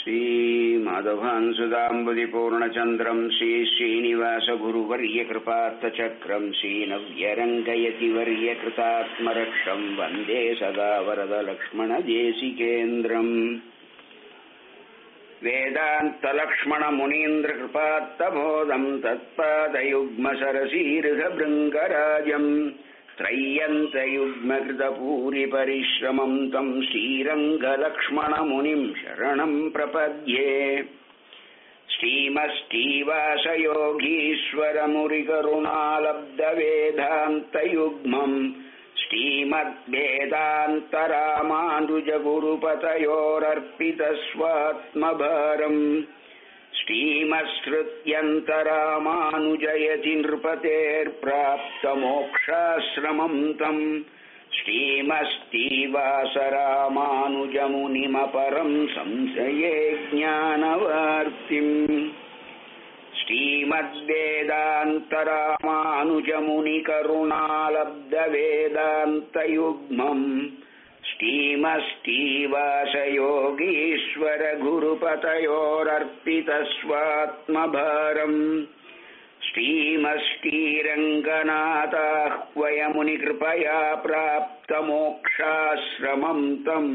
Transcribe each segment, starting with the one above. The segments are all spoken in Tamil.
श्रीमाधवांसुदाम्बुदिपूर्णचन्द्रम् श्रीश्रीनिवासगुरुवर्यकृपार्थचक्रम् श्रीनव्यरङ्गयतिवर्यकृतात्मरक्षम् वन्दे सदा वरदलक्ष्मणदेशिकेन्द्रम् वेदान्तलक्ष्मणमुनीन्द्रकृपात्तबोधम् तत्पादयुग्मसरसीर्घभृङ्गराजम् त्रय्यन्तयुग्मकृतपूरिपरिश्रमम् तम् श्रीरङ्गलक्ष्मणमुनिम् शरणम् प्रपद्ये श्रीमष्टीवासयोगीश्वरमुरिकरुणालब्धवेदान्तयुग्मम् श्रीमद्वेदान्तरामानुजगुरुपतयोरर्पितस्वात्मभारम् श्रीमत्सृत्यन्तरामानुजयति नृपतेर्प्राप्तमोक्षाश्रमम् तम् श्रीमस्तीवासरामानुजमुनिमपरम् संशये ज्ञानवार्तिम् श्रीमद्वेदान्तरामानुजमुनिकरुणालब्धवेदान्तयुग्मम् श्रीमस्तीवासयोगीश्वरगुरुपतयोरर्पितस्वात्मभारम् श्रीमष्टीरङ्गनाथाह्वयमुनिकृपया प्राप्तमोक्षाश्रमम् तम्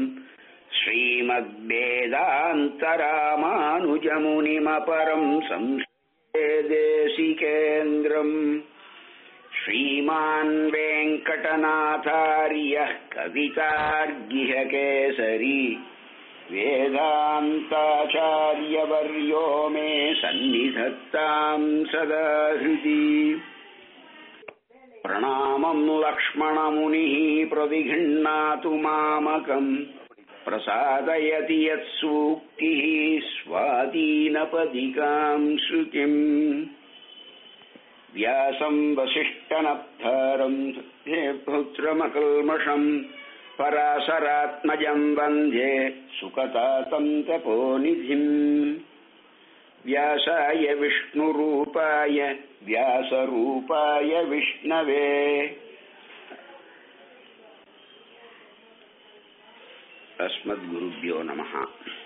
श्रीमद्वेदान्तरामानुजमुनिमपरम् संशये देशिकेन्द्रम् श्रीमान् वेङ्कटनाथार्यः कवितार्गिहकेसरी वेदान्ताचार्यवर्यो मे सन्निधत्ताम् सदा हृदि प्रणामम् लक्ष्मणमुनिः प्रतिगृह्णातु मामकम् प्रसादयति यत्सूक्तिः स्वादीनपदिकाम् श्रुतिम् व्यासम् वसिष्ठनप्तारम् पुत्रमकल्मषम् पराशरात्मजम् वन्दे सुकतातम् तपोनिधिम् व्यासाय विष्णुरूपाय व्यासरूपाय विष्णवे अस्मद्गुरुभ्यो नमः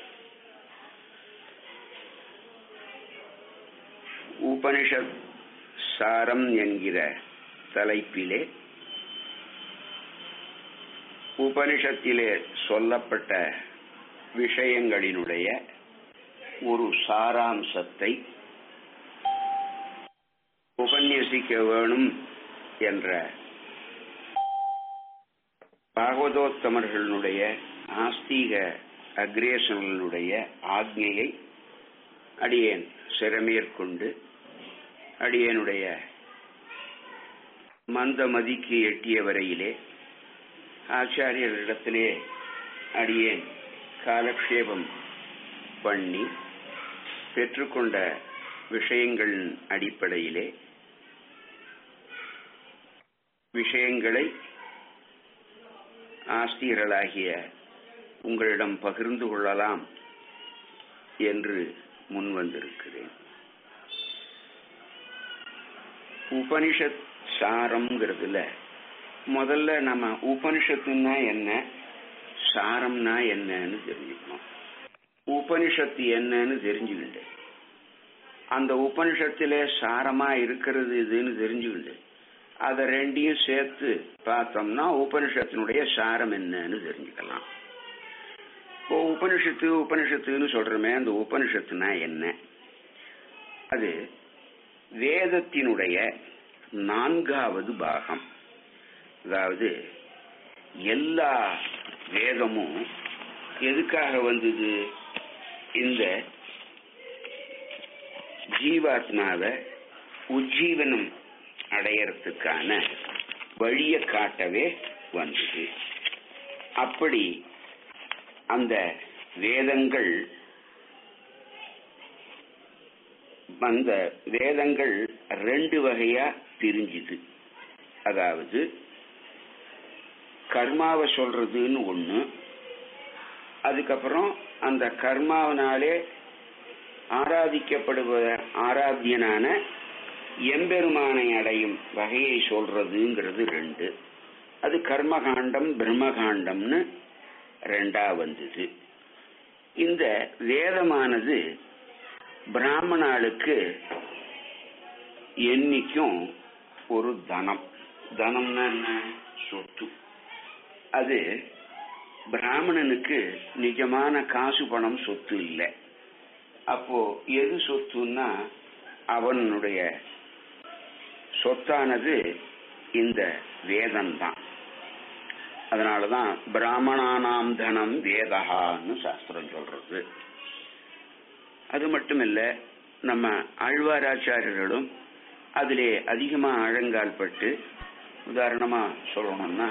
உபனிஷத் சாரம் என்கிற தலைப்பிலே உபனிஷத்திலே சொல்லப்பட்ட விஷயங்களினுடைய ஒரு சாராம்சத்தை உபன்யசிக்க வேணும் என்ற பாகவதோத்தமர்களுடைய ஆஸ்தீக அக்ரேசர்களுடைய ஆக்ஞையை அடியேன் சிறமேற்கொண்டு அடியனுடைய மந்தமதிக்கு எட்டிய வரையிலே ஆச்சாரியர்களிடத்திலே அடியேன் காலக்ஷேபம் பண்ணி பெற்றுக்கொண்ட விஷயங்களின் அடிப்படையிலே விஷயங்களை ஆஸ்திகர்களாகிய உங்களிடம் பகிர்ந்து கொள்ளலாம் என்று முன் வந்திருக்கிறேன் உபனிஷத் சாரம்ங்கிறதுல முதல்ல நம்ம உபனிஷத்துன்னா என்ன சாரம்னா என்னன்னு தெரிஞ்சுக்கணும் உபனிஷத்து என்னன்னு தெரிஞ்சுக்கிண்டு அந்த உபனிஷத்துல சாரமா இருக்கிறது இதுன்னு தெரிஞ்சுக்கிண்டு அதை ரெண்டையும் சேர்த்து பார்த்தோம்னா உபனிஷத்தினுடைய சாரம் என்னன்னு தெரிஞ்சுக்கலாம் இப்போ உபனிஷத்து உபனிஷத்துன்னு சொல்றோமே அந்த உபனிஷத்துனா என்ன அது வேதத்தினுடைய நான்காவது பாகம் அதாவது எல்லா வேதமும் எதுக்காக வந்தது இந்த ஜீவாத்மாவை உஜ்ஜீவனம் அடையறதுக்கான வழிய காட்டவே வந்தது அப்படி அந்த வேதங்கள் அந்த வேதங்கள் ரெண்டு வகையா பிரிஞ்சுது அதாவது கர்மாவை சொல்றதுன்னு ஒண்ணு அதுக்கப்புறம் அந்த கர்மாவினாலே ஆராதிக்கப்படுவ ஆராத்தியனான எம்பெருமானை அடையும் வகையை சொல்றதுங்கிறது ரெண்டு அது கர்மகாண்டம் பிரம்மகாண்டம்னு ரெண்டா வந்தது இந்த வேதமானது பிராமணாளுக்கு என்னைக்கும் ஒரு தனம் தனம்னா என்ன சொத்து அது பிராமணனுக்கு நிஜமான காசு பணம் சொத்து இல்லை அப்போ எது சொத்துன்னா அவனுடைய சொத்தானது இந்த வேதம்தான் அதனாலதான் பிராமணானாம் தனம் வேதகான்னு சாஸ்திரம் சொல்றது அது மட்டும் இல்ல நம்ம ஆழ்வாராச்சாரியர்களும் அதிலே அதிகமா ஆழங்கால் பட்டு உதாரணமா சொல்லணும்னா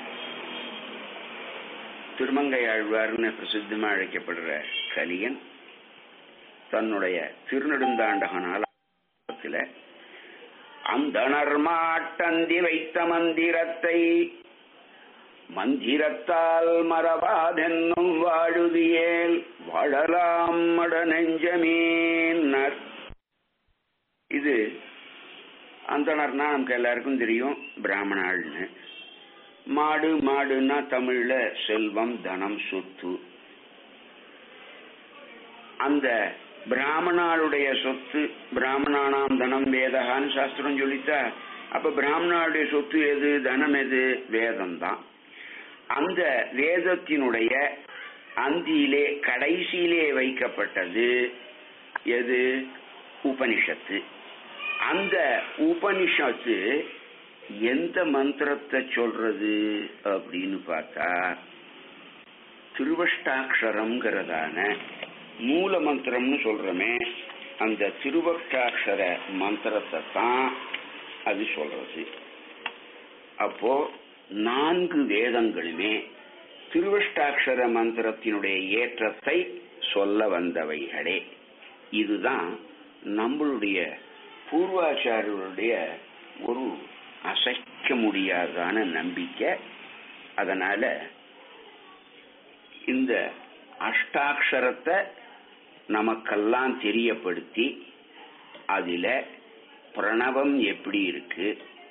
திருமங்கை ஆழ்வார்னு பிரசித்தமா அழைக்கப்படுற கலியன் தன்னுடைய திருநெடுந்தாண்டகனால அந்தணர் மாட்டந்தி வைத்த மந்திரத்தை மந்திரத்தால் மறவாதென்னும் வாழுதியேல் வாழலாம் மட நெஞ்சமேன்னர் இது அந்தணர்னா நமக்கு எல்லாருக்கும் தெரியும் பிராமணாள்னு மாடு மாடுன்னா தமிழ்ல செல்வம் தனம் சொத்து அந்த பிராமணாளுடைய சொத்து பிராமணானாம் தனம் வேதகான்னு சாஸ்திரம் சொல்லித்தா அப்ப பிராமணாளுடைய சொத்து எது தனம் எது வேதம் தான் அந்த வேதத்தினுடைய அந்தியிலே கடைசியிலே வைக்கப்பட்டது எது உபனிஷத்து அந்த உபனிஷத்து எந்த மந்திரத்தை சொல்றது அப்படின்னு பார்த்தா திருவஷ்டாட்சரம்ங்கிறதான மூல மந்திரம்னு சொல்றமே அந்த திருவஷ்டாட்சர மந்திரத்தை தான் அது சொல்றது அப்போ நான்கு வேதங்களுமே திருவஷ்டாட்சர மந்திரத்தினுடைய ஏற்றத்தை சொல்ல வந்தவைகளே இதுதான் நம்மளுடைய பூர்வாச்சாரியருடைய ஒரு அசைக்க முடியாதான நம்பிக்கை அதனால இந்த அஷ்டாட்சரத்தை நமக்கெல்லாம் தெரியப்படுத்தி அதில பிரணவம் எப்படி இருக்கு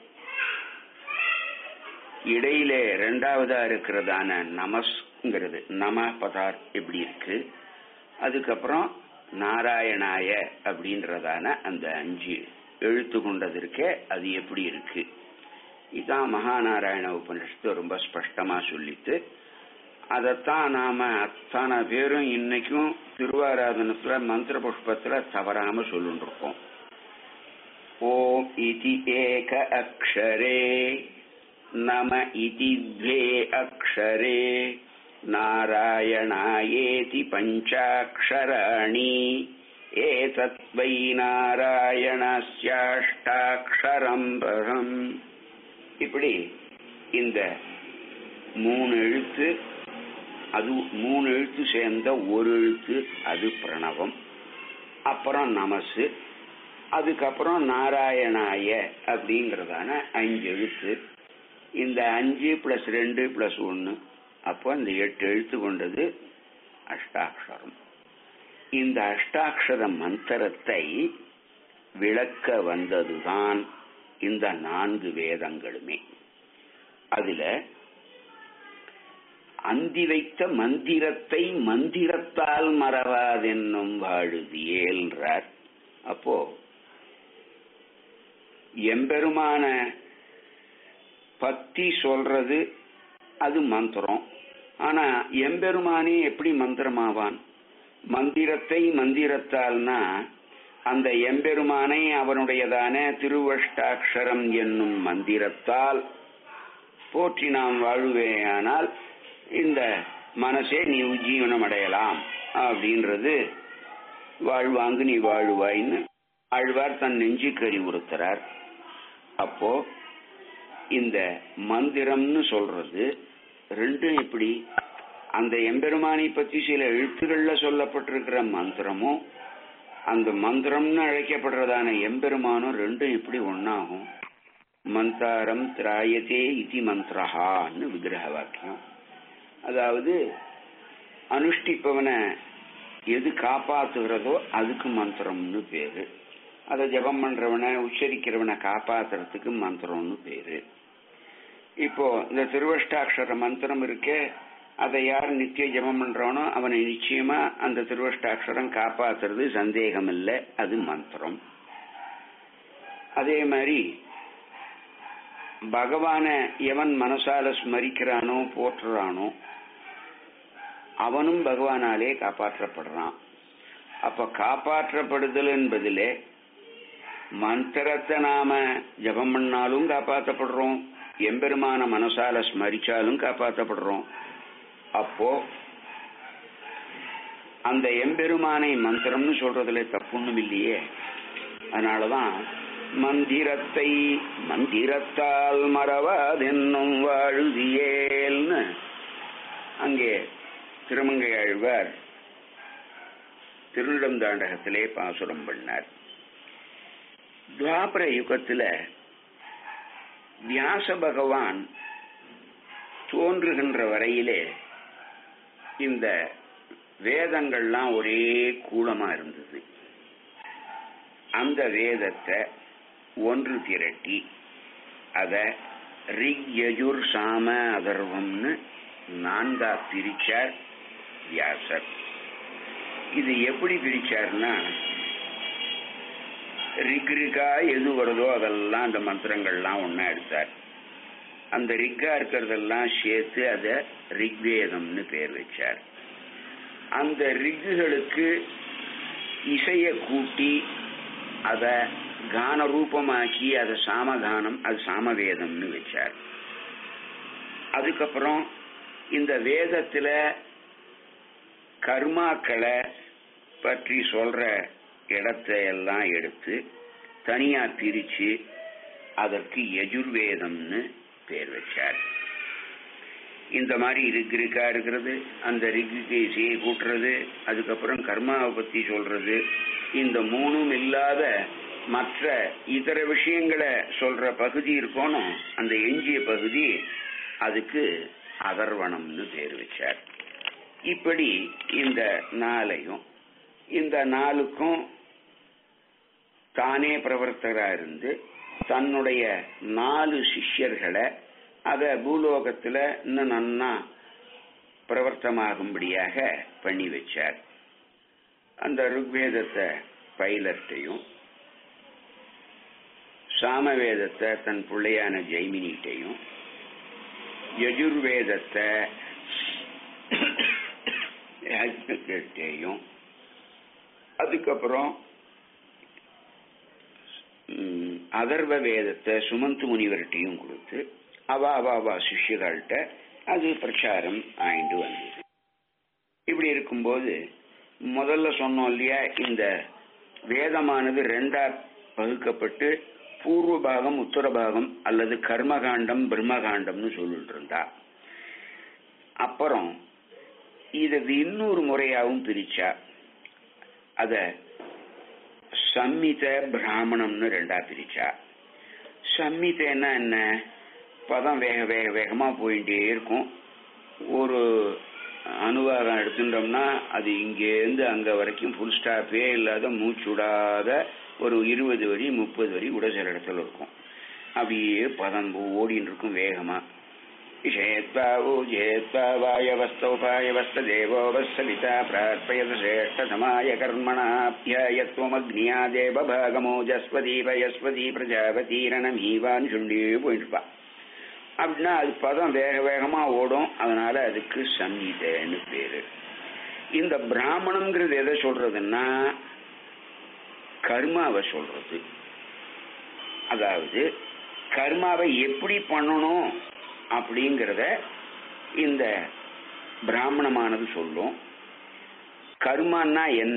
இடையில ரெண்டாவதா இருக்கிறதான நமஸ்ங்கிறது நம பதார் எப்படி இருக்கு அதுக்கப்புறம் நாராயணாய அப்படின்றதான அந்த அஞ்சு எழுத்து கொண்டது இருக்கே அது எப்படி இருக்கு இதான் மகாநாராயண உபனிஷத்து ரொம்ப ஸ்பஷ்டமா சொல்லிட்டு அதைத்தான் நாம அத்தனை பேரும் இன்னைக்கும் திருவாராதனத்துல மந்திர புஷ்பத்துல தவறாம சொல்லிட்டு இருக்கோம் ஓம் இதி ஏக அக்ஷரே நம இதி த்வே அக்ஷரே நாராயணாயேதி பஞ்சாட்சராணி ஏதத்வை நாராயணஸ்யாஷ்டாட்சரம் பரம் இப்படி இந்த மூணு எழுத்து அது மூணு எழுத்து சேர்ந்த ஒரு எழுத்து அது பிரணவம் அப்புறம் நமசு அதுக்கப்புறம் நாராயணாய அப்படிங்கறதான அஞ்சு எழுத்து இந்த அஞ்சு பிளஸ் ரெண்டு பிளஸ் ஒன்னு அப்போ இந்த எட்டு எழுத்து கொண்டது அஷ்டாட்சரம் இந்த அஷ்டாட்சர மந்திரத்தை விளக்க வந்ததுதான் இந்த நான்கு வேதங்களுமே அதுல அந்தி வைத்த மந்திரத்தை மந்திரத்தால் மறவாதென்னும் வாழுதியேன்றார் அப்போ எம்பெருமான பத்தி சொல்றது அது மந்திரம் ஆனா எம்பெருமானே எப்படி மந்திரமாவான் மந்திரத்தை மந்திரத்தால்னா அந்த எம்பெருமானை அவனுடையதான திருவஷ்டாட்சரம் என்னும் மந்திரத்தால் போற்றி நாம் வாழுவேயானால் இந்த மனசே நீ உஜ்ஜீவனம் அடையலாம் அப்படின்றது வாழ்வாங்கு நீ வாழுவாயின்னு ஆழ்வார் தன் நெஞ்சுக்கு அறிவுறுத்துறார் அப்போ இந்த மந்திரம்னு சொல்றது ரெண்டும் எப்படி அந்த எம்பெருமானை பத்தி சில எழுத்துக்கள்ல சொல்லப்பட்டிருக்கிற மந்திரமும் அந்த மந்திரம்னு அழைக்கப்படுறதான எம்பெருமானும் ரெண்டும் எப்படி ஒன்னாகும் மந்தாரம் திராயத்தே இதி மந்திரஹான்னு விக்கிரக வாக்கியம் அதாவது அனுஷ்டிப்பவனை எது காப்பாத்துகிறதோ அதுக்கு மந்திரம்னு பேரு அதை ஜபம் பண்றவனை உச்சரிக்கிறவனை காப்பாத்துறதுக்கு மந்திரம்னு பேரு இப்போ இந்த திருவஷ்டாட்சர மந்திரம் இருக்கே அதை யார் நித்திய ஜபம் பண்றானோ அவனை நிச்சயமா அந்த திருவஷ்டாட்சரம் காப்பாத்துறது சந்தேகம் இல்லை அது மந்திரம் அதே மாதிரி பகவான எவன் மனசால ஸ்மரிக்கிறானோ போற்றுறானோ அவனும் பகவானாலே காப்பாற்றப்படுறான் அப்ப காப்பாற்றப்படுதல் என்பதிலே மந்திரத்தை நாம ஜபம் பண்ணாலும் காப்பாற்றப்படுறோம் எம்பெருமான மனசால ஸ்மரிச்சாலும் காப்பாற்றப்படுறோம் அப்போ அந்த எம்பெருமானை மந்திரம்னு சொல்றதுல தப்புண்ணும் இல்லையே அதனாலதான் மந்திரத்தை மந்திரத்தால் மறவாதென்னும் வாழுதியேல்னு அங்கே திருமங்கை ஆழ்வார் திருநெடுந்தாண்டகத்திலே பாசுரம் பண்ணார் துவாபர யுகத்துல வியாச பகவான் தோன்றுகின்ற வரையிலே இந்த வேதங்கள்லாம் ஒரே கூலமா இருந்தது அந்த வேதத்தை ஒன்று திரட்டி அத ரிக் யஜுர் சாம அதர்வம்னு நான்கா பிரிச்சார் வியாசர் இது எப்படி பிரிச்சார்னா ரிக்ரிகா எது வருதோ அதெல்லாம் அந்த மந்திரங்கள்லாம் ஒன்னா எடுத்தார் அந்த ரிக்கா இருக்கிறதெல்லாம் சேர்த்து அத ரிக்வேதம்னு பேர் வச்சார் அந்த ரிக்குகளுக்கு இசைய கூட்டி அத கான ரூபமாக்கி அதை சாமகானம் அது சாமவேதம்னு வச்சார் அதுக்கப்புறம் இந்த வேதத்துல கர்மாக்களை பற்றி சொல்ற இடத்தை எல்லாம் எடுத்து தனியா பிரிச்சு அதற்கு எஜுர்வேதம்னு பேர் வச்சார் இந்த மாதிரி ரிக் ரிக்கா இருக்கிறது அந்த ரிக்குக்கு இசையை கூட்டுறது அதுக்கப்புறம் கர்மாவை பத்தி சொல்றது இந்த மூணும் இல்லாத மற்ற இதர விஷயங்களை சொல்ற பகுதி இருக்கணும் அந்த எஞ்சிய பகுதி அதுக்கு அதர்வனம்னு பேர் வச்சார் இப்படி இந்த நாளையும் இந்த நாளுக்கும் தானே பிரவர்த்தகரா இருந்து தன்னுடைய நாலு சிஷ்யர்களை அத பூலோகத்துல இன்னும் நன்னா பிரவர்த்தமாகும்படியாக பண்ணி வச்சார் அந்த ருக்வேதத்தை பைலர்ட்டையும் சாமவேதத்தை தன் பிள்ளையான ஜெய்மினிட்டையும் யஜுர்வேதத்தை யாஜ்ஞத்தையும் அதுக்கப்புறம் அதர்வ வேதத்தை சுமந்து முனிவர்கிட்டையும் கொடுத்து அவ அவ அவ சிஷ்யர்கள்ட்ட அது பிரச்சாரம் ஆயிட்டு வந்தது இப்படி இருக்கும்போது முதல்ல சொன்னோம் இல்லையா இந்த வேதமானது ரெண்டா பகுக்கப்பட்டு பூர்வ பாகம் உத்தர பாகம் அல்லது கர்மகாண்டம் பிரம்மகாண்டம்னு சொல்லிட்டு இருந்தா அப்புறம் இத இன்னொரு முறையாவும் பிரிச்சா அத சம்மித பிராமணம்னு ரெண்டா பிரிச்சா சம்மிதன்னா என்ன பதம் வேக வேக வேகமா போயிட்டே இருக்கும் ஒரு அனுவாதம் எடுத்துட்டோம்னா அது இங்கேருந்து அங்க வரைக்கும் ஃபுல் ஸ்டாப்பே இல்லாத மூச்சு விடாத ஒரு இருபது வரி முப்பது வரி கூட சில இடத்துல இருக்கும் அப்படியே பதம் ஓடின்னு இருக்கும் வேகமா விஷேத்வாவோ ஜேத்வாவாயவஸ்தோபாயவஸ்த தேவோபஸ்தவிதா பிரார்ப்பயத சேஷ்டசமாய கர்மணாப்யாயத்வமக்னியா தேவபாகமோ ஜஸ்வதி பயஸ்வதி பிரஜாபதீரணமீவான் சுண்டி போயிட்டுப்பா அப்படின்னா அது பதம் வேக வேகமா ஓடும் அதனால அதுக்கு சங்கீதன்னு பேரு இந்த பிராமணம்ங்கிறது எதை சொல்றதுன்னா கர்மாவை சொல்றது அதாவது கர்மாவை எப்படி பண்ணணும் அப்படிங்கிறத இந்த பிராமணமானது சொல்லும் கர்மான்னா என்ன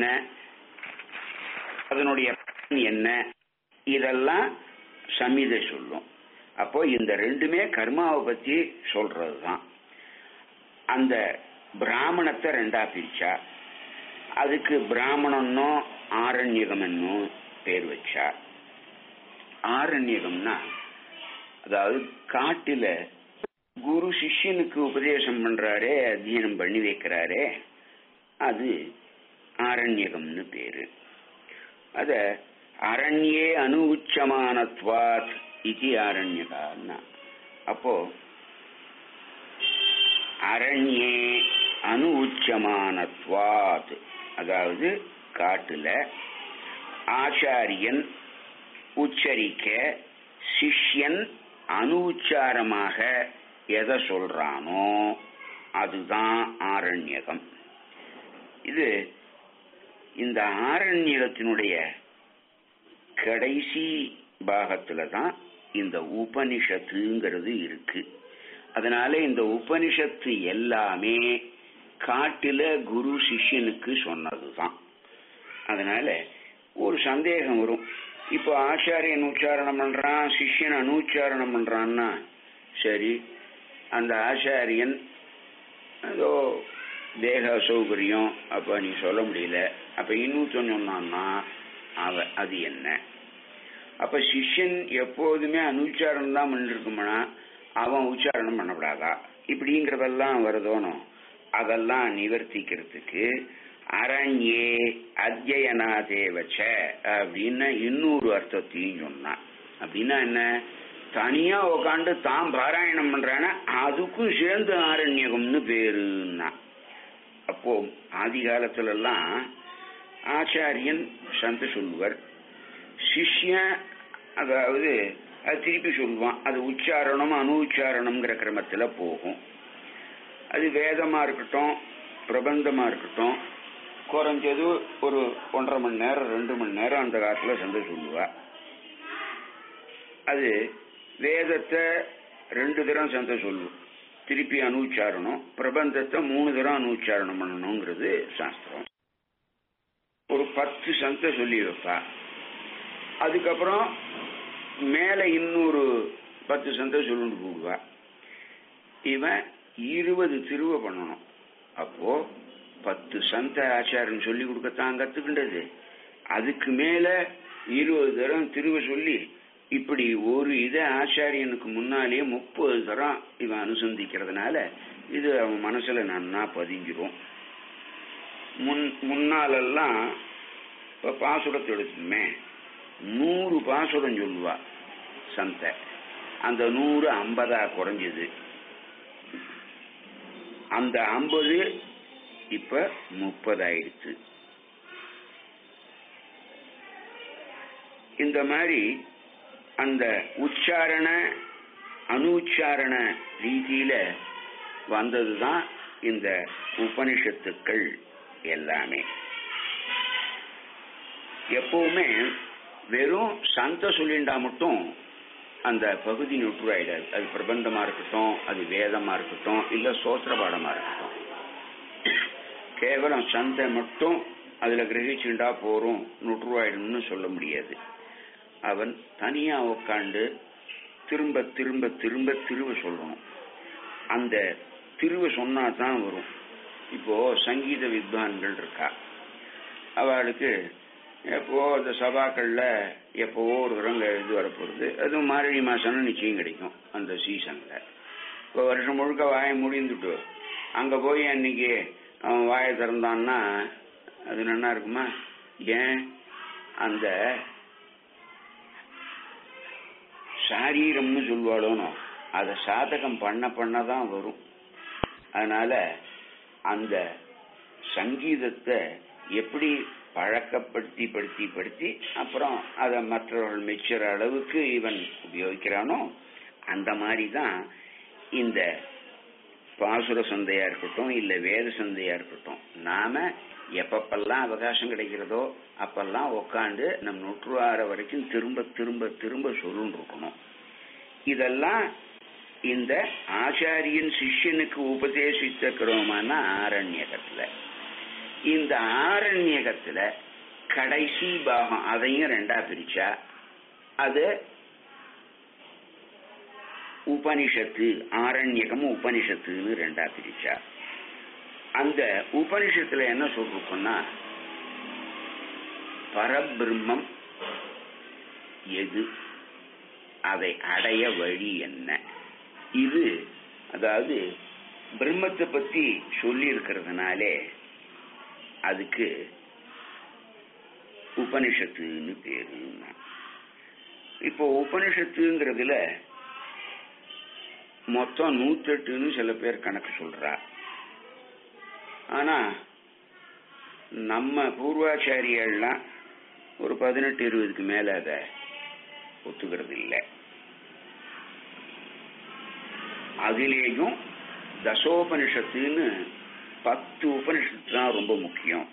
அதனுடைய என்ன இதெல்லாம் சமீதை சொல்லும் அப்போ இந்த ரெண்டுமே கர்மாவை பத்தி சொல்றதுதான் அந்த பிராமணத்தை ரெண்டா பிரிச்சா அதுக்கு பிராமணன்னோ ஆரண்யகம் என்னும் பேர் வச்சா ஆரண்யகம்னா அதாவது காட்டுல குரு சிஷ்யனுக்கு உபதேசம் பண்றாரே அத்தியனம் பண்ணி வைக்கிறாரே அது ஆரண்யகம்னு பேரு அத அரண்யே அனுவுச்சமானத்வாத் இது ஆரண்யகான்னா அப்போ அரண்யே அனுச்சமானத்வாத் அதாவது காட்டுல ஆச்சாரியன் உச்சரிக்க சிஷ்யன் அனுச்சாரமாக எதை சொல்றானோ அதுதான் ஆரண்யகம் இது இந்த ஆரண்யகத்தினுடைய கடைசி பாகத்துல தான் இந்த உபனிஷத்துங்கிறது இருக்கு அதனால இந்த உபனிஷத்து எல்லாமே காட்டுல குரு சிஷ்யனுக்கு சொன்னதுதான் அதனால ஒரு சந்தேகம் வரும் இப்போ ஆச்சாரியன் உச்சாரணம் பண்றான் சிஷ்யன் அனுச்சாரணம் பண்றான்னா சரி அந்த ஆச்சாரியன் ஏதோ தேக சௌகரியம் அப்ப நீ சொல்ல முடியல அப்ப இன்னொருத்தன் சொன்னான்னா அவ அது என்ன அப்ப சிஷ்யன் எப்போதுமே அனுச்சாரணம் தான் பண்ணிருக்குமானா அவன் உச்சாரணம் பண்ணக்கூடாதா இப்படிங்கிறதெல்லாம் வருதோனோ அதெல்லாம் நிவர்த்திக்கிறதுக்கு அரண்யே அத்தியனா தேவச்ச அப்படின்னு இன்னொரு அர்த்தத்தையும் சொன்னான் அப்படின்னா என்ன தனியா உக்காண்டு தான் பாராயணம் பண்றானா அதுக்கும் சேர்ந்து ஆரண்யகம்னு பேருன்னா அப்போ ஆதி காலத்துல எல்லாம் ஆச்சாரியன் சந்த சொல்லுவர் சிஷ்யன் அதாவது அது திருப்பி சொல்லுவான் அது உச்சாரணம் அனு உச்சாரணம்ங்கிற கிரமத்துல போகும் அது வேதமா இருக்கட்டும் பிரபந்தமா இருக்கட்டும் குறைஞ்சது ஒரு ஒன்றரை மணி நேரம் ரெண்டு மணி நேரம் அந்த காலத்துல சந்தை சொல்லுவா அது வேதத்தை ரெண்டு தரம் சந்தை சொல்லும் திருப்பி அனுச்சாரணம் பிரபந்தத்தை மூணு தரம் அனுச்சாரணம் பண்ணணுங்கிறது சாஸ்திரம் ஒரு பத்து சந்தை சொல்லி வைப்பா அதுக்கப்புறம் மேல இன்னொரு பத்து சந்தை சொல்லிட்டு போடுவா இவன் இருபது திருவ பண்ணணும் அப்போ பத்து சந்த ஆச்சாரன் சொல்லி கொடுக்கத்தான் கத்துக்கின்றது அதுக்கு மேல இருபது தரம் திருவ சொல்லி இப்படி ஒரு இதை ஆச்சாரியனுக்கு முன்னாலேயே முப்பது தரம் இவன் அனுசந்திக்கிறதுனால இது அவன் மனசுல நன்னா பதிஞ்சிரும் முன் முன்னாலெல்லாம் இப்ப பாசுரத்தை எடுத்துமே நூறு பாசுரம் சொல்லுவா சந்த அந்த நூறு ஐம்பதா குறைஞ்சது அந்த ஐம்பது இப்ப முப்பது ஆயிடுச்சு இந்த மாதிரி அந்த உச்சாரண அனுச்சாரண ரீதியில வந்ததுதான் இந்த உபனிஷத்துக்கள் எல்லாமே எப்பவுமே வெறும் சந்த சொல்லிண்டா மட்டும் அந்த பகுதி நுற்றுவாயிடாது அது பிரபந்தமா இருக்கட்டும் அது வேதமா இருக்கட்டும் இல்ல சோத்திர பாடமா இருக்கட்டும் கேவலம் சந்தை மட்டும் அதுல கிரகிச்சுண்டா போறோம் நுற்றுவாயிடும்னு சொல்ல முடியாது அவன் தனியா உக்காண்டு திரும்ப திரும்ப திரும்ப திருவ சொல்லணும் அந்த திருவ சொன்னா தான் வரும் இப்போ சங்கீத வித்வான்கள் இருக்கா அவளுக்கு எப்போ இந்த சபாக்கள்ல எப்போவோ ஒரு தரம் இது வரப்போகுது அதுவும் மார்கழி மாசம்னு நிச்சயம் கிடைக்கும் அந்த சீசன்ல இப்போ வருஷம் முழுக்க வாயை முடிந்துட்டு அங்க போய் அன்னைக்கு அவன் வாயை திறந்தான்னா அது நல்லா இருக்குமா ஏன் அந்த சாரீரம்னு சொல்வாளோனோ அதை சாதகம் பண்ண பண்ணதான் வரும் அதனால அந்த சங்கீதத்தை எப்படி பழக்கப்படுத்தி படுத்தி படுத்தி அப்புறம் அதை மற்றவர்கள் மெச்சுற அளவுக்கு இவன் உபயோகிக்கிறானோ அந்த மாதிரி தான் இந்த பாசுர சந்தையா இருக்கட்டும் இல்ல வேத சந்தையா இருக்கட்டும் நாம எப்பப்பெல்லாம் அவகாசம் கிடைக்கிறதோ அப்பெல்லாம் உக்காந்து நம் நூற்றுவார வரைக்கும் திரும்ப திரும்ப திரும்ப சொல்லுன்னு இருக்கணும் இதெல்லாம் இந்த ஆச்சாரியன் சிஷ்யனுக்கு உபதேசித்த கிரமமான ஆரண்யகத்துல இந்த ஆரண்யகத்துல கடைசி பாகம் அதையும் ரெண்டா பிரிச்சா அது உபனிஷத்து ஆரண்யகம் உபனிஷத்துன்னு ரெண்டா பிரிச்சா அந்த உபனிஷத்துல என்ன சொல்றோம்னா பரபிரம்மம் எது அதை அடைய வழி என்ன இது அதாவது பிரம்மத்தை பத்தி சொல்லி இருக்கிறதுனாலே அதுக்கு உபனிஷத்துன்னு பேருன்னா இப்போ உபனிஷத்துங்கிறதுல மொத்தம் நூத்தெட்டுன்னு சில பேர் கணக்கு சொல்றா ஆனா நம்ம பூர்வாச்சாரியெல்லாம் ஒரு பதினெட்டு இருபதுக்கு மேல அத ஒத்துக்கிறது இல்லை அதிலேயும் தசோபனிஷத்துன்னு பத்து உபனிஷத்து தான் ரொம்ப முக்கியம்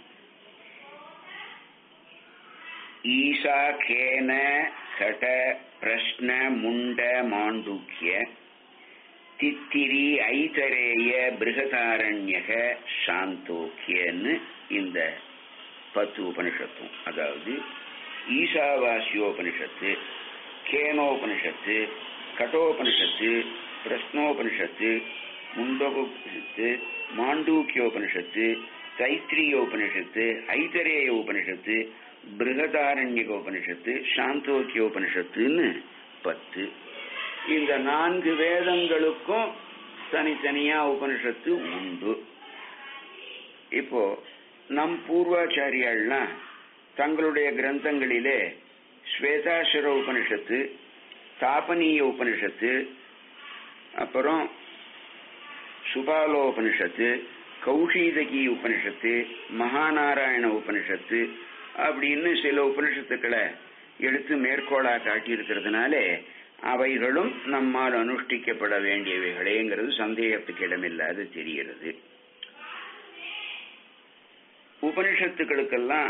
ஈசா கேன கட பிரஷ்ன முண்ட மாண்டூக்கிய தித்திரி ஐதரேய பிருகதாரண்யக சாந்தோக்கியன்னு இந்த பத்து உபனிஷத்தும் அதாவது ஈசாவாசியோபனிஷத்து கேனோபனிஷத்து கட்டோபனிஷத்து பிரஸ்னோபனிஷத்து முண்டோபனிஷத்து மாண்டூக்கியோபனிஷத்து தைத்திரியோபனிஷத்து ஐதரேய உபனிஷத்து பிருகதாரண்யக உபனிஷத்து சாந்தோக்கியோபனிஷத்துன்னு பத்து இந்த நான்கு வேதங்களுக்கும் தனித்தனியா உபனிஷத்து உண்டு இப்போ நம் பூர்வாச்சாரியாள்லாம் தங்களுடைய கிரந்தங்களிலே ஸ்வேதாசுர உபனிஷத்து தாபனீய உபனிஷத்து அப்புறம் சுபாலோ உபனிஷத்து கௌஷீதகி உபனிஷத்து மகாநாராயண உபனிஷத்து அப்படின்னு சில உபனிஷத்துக்களை எடுத்து மேற்கோளா காட்டியிருக்கிறதுனாலே அவைகளும் நம்மால் அனுஷ்டிக்கப்பட வேண்டியவைகளேங்கிறது சந்தேகத்துக்கு இடமில்லாது தெரிகிறது உபனிஷத்துக்களுக்கெல்லாம்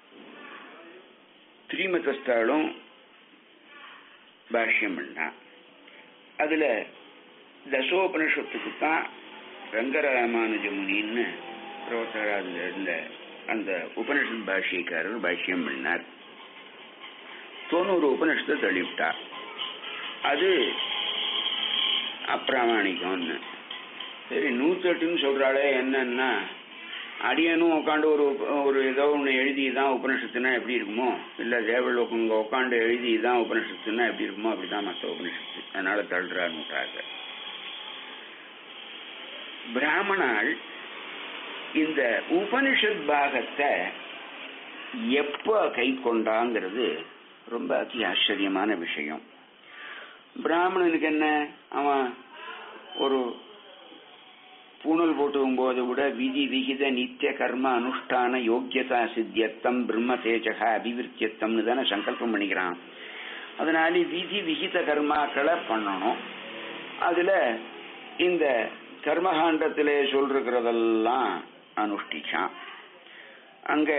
ஸ்ரீமதஸ்தாலும் பாஷ்யம் பண்ணா அதுல தசோபனிஷத்துக்கு தான் ரங்கராமானுஜ முனின்னு இருபத்தாறாவதுல இருந்த அந்த உபனிஷத் பாஷ்யக்காரர் பாஷ்யம் பண்ணார் தொண்ணூறு உபனிஷத்தை தள்ளிவிட்டார் அது அப்பிராமணிக்கம்னு சரி நூத்தெட்டுன்னு சொல்றாளே என்னன்னா அடியனும் உட்காந்து ஒரு ஒரு ஏதோ ஒன்று எழுதி தான் உபனிஷத்துனா எப்படி இருக்குமோ இல்லை தேவல் உங்க உட்காந்து எழுதி தான் உபனிஷத்துனா எப்படி இருக்குமோ அப்படிதான் மற்ற உபனிஷத்து அதனால தள்ளுறாருட்டாங்க பிராமணால் இந்த உபனிஷத் பாகத்தை எப்ப கை கொண்டாங்கிறது ரொம்ப அதி ஆச்சரியமான விஷயம் பிராமணனுக்கு என்ன அவன் ஒரு பூணல் போட்டுக்கும் போது கூட விதி விகித நித்திய கர்ம அனுஷ்டான யோக்கியதா சித்தியத்தம் பிரம்ம தேஜக அபிவிருத்தியத்தம்னு தானே சங்கல்பம் பண்ணிக்கிறான் அதனால விதி விகித கர்மாக்களை பண்ணணும் அதுல இந்த கர்மகாண்டத்திலே சொல்றதெல்லாம் அனுஷ்டிச்சான் அங்க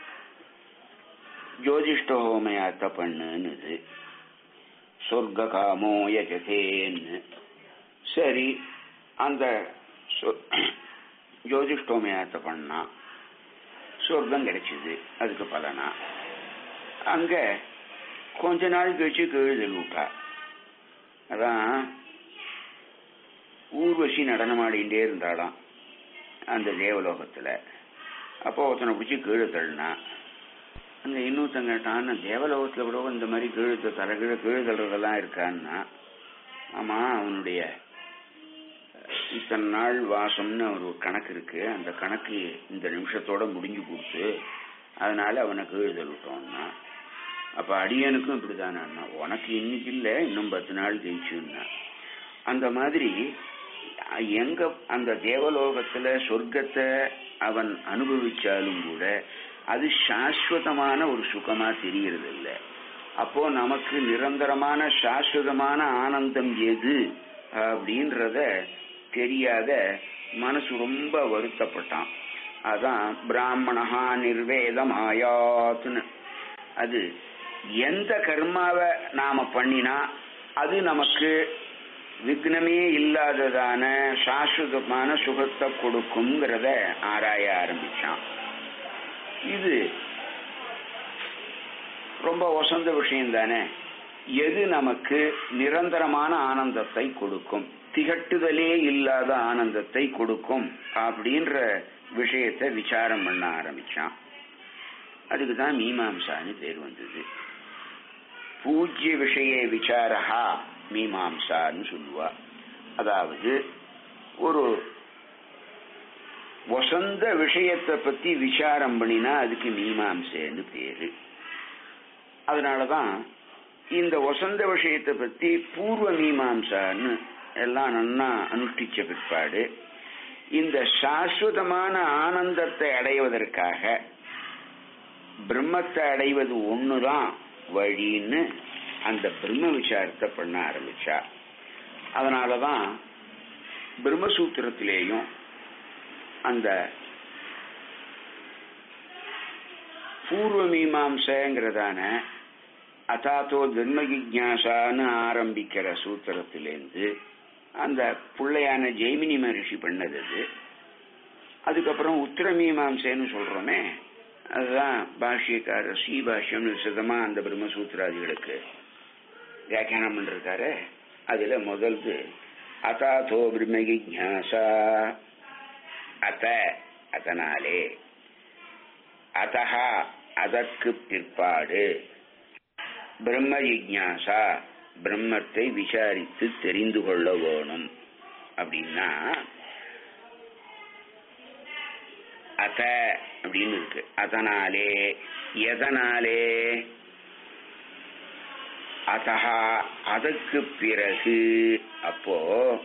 ஜோதிஷ்ட ஹோமயாத்த பண்ணுன்னு சொர்க்க காமோ யஜதேன்னு சரி அந்த ஜோதிஷ்டோமயத்தை பண்ணா சொர்க்கம் கிடைச்சிது அதுக்கு பலனா அங்க கொஞ்ச நாள் கழிச்சு கீழ்தல் விட்டா அதான் ஊர்வசி நடனமாடிண்டே இருந்தாளாம் அந்த தேவலோகத்துல அப்போ ஒருத்தனை பிடிச்சி கீழே தள்ளினா அங்க இன்னொருத்தன் கேட்டான் தேவலோகத்துல கூட இந்த மாதிரி கீழே தலை கீழே தள்ளுறதெல்லாம் இருக்கான்னா ஆமா அவனுடைய இத்தனை நாள் வாசம்னு ஒரு கணக்கு இருக்கு அந்த கணக்கு இந்த நிமிஷத்தோட முடிஞ்சு கொடுத்து அதனால அவனை கீழ்தல் விட்டோம்னா அப்ப அடியனுக்கும் இப்படிதானா உனக்கு இன்னைக்கு இல்ல இன்னும் பத்து நாள் கழிச்சுன்னா அந்த மாதிரி எங்க அந்த தேவலோகத்துல சொர்க்கத்தை அவன் அனுபவிச்சாலும் கூட அது சாஸ்வதமான ஒரு சுகமா தெரியறது இல்ல அப்போ நமக்கு நிரந்தரமான சாஸ்வதமான ஆனந்தம் எது அப்படின்றத தெரியாத மனசு ரொம்ப வருத்தப்பட்டான் அதான் பிராமணஹா நிர்வேதம் ஆயாத்துன்னு அது எந்த கர்மாவை நாம பண்ணினா அது நமக்கு விக்னமே இல்லாததான சாஸ்வதமான சுகத்தை கொடுக்குங்கிறத ஆராய ஆரம்பிச்சான் இது ரொம்ப வசந்த விஷயம் தானே எது நமக்கு நிரந்தரமான ஆனந்தத்தை கொடுக்கும் திகட்டுதலே இல்லாத ஆனந்தத்தை கொடுக்கும் அப்படின்ற விஷயத்தை விசாரம் பண்ண ஆரம்பிச்சான் அதுக்கு தான் மீமாம்சான்னு பேர் வந்தது பூஜ்ய விஷய விசாரஹா மீமாம்சான்னு சொல்லுவா அதாவது ஒரு வசந்த விஷயத்தை பத்தி விசாரம் பண்ணினா அதுக்கு மீமாம்சேன்னு பேரு அதனாலதான் இந்த வசந்த விஷயத்தை பத்தி பூர்வ மீமாம்சான்னு எல்லாம் நன்னா அனுஷ்டிச்ச பிற்பாடு இந்த சாஸ்வதமான ஆனந்தத்தை அடைவதற்காக பிரம்மத்தை அடைவது ஒண்ணுதான் வழின்னு அந்த பிரம்ம விசாரத்தை பண்ண ஆரம்பிச்சா அதனாலதான் பிரம்மசூத்திரத்திலேயும் அந்த பூர்வ மீமாம்சங்கிறதான அதாத்தோ தர்ம ஜிக்யாசான்னு ஆரம்பிக்கிற சூத்திரத்திலேருந்து அந்த பிள்ளையான ஜெய்மினி மகர்ஷி பண்ணது அது அதுக்கப்புறம் உத்தர மீமாம்சைன்னு சொல்றோமே அதுதான் பாஷ்யக்காரர் ஸ்ரீ பாஷ்யம் விசதமா அந்த பிரம்மசூத்திராதிகளுக்கு வியாக்கியானம் பண்ணிருக்காரு அதுல முதல்து அதாத்தோ பிரம்ம ஜிக்யாசா அத அதனாலே அதஹா அதற்கு பிற்பாடு பிரம்ம ஜிக்யாசா பிரம்மத்தை விசாரித்து தெரிந்து கொள்ள வேணும் அப்படின்னா அத அப்படின்னு இருக்கு அதனாலே எதனாலே அதஹா அதற்கு பிறகு அப்போ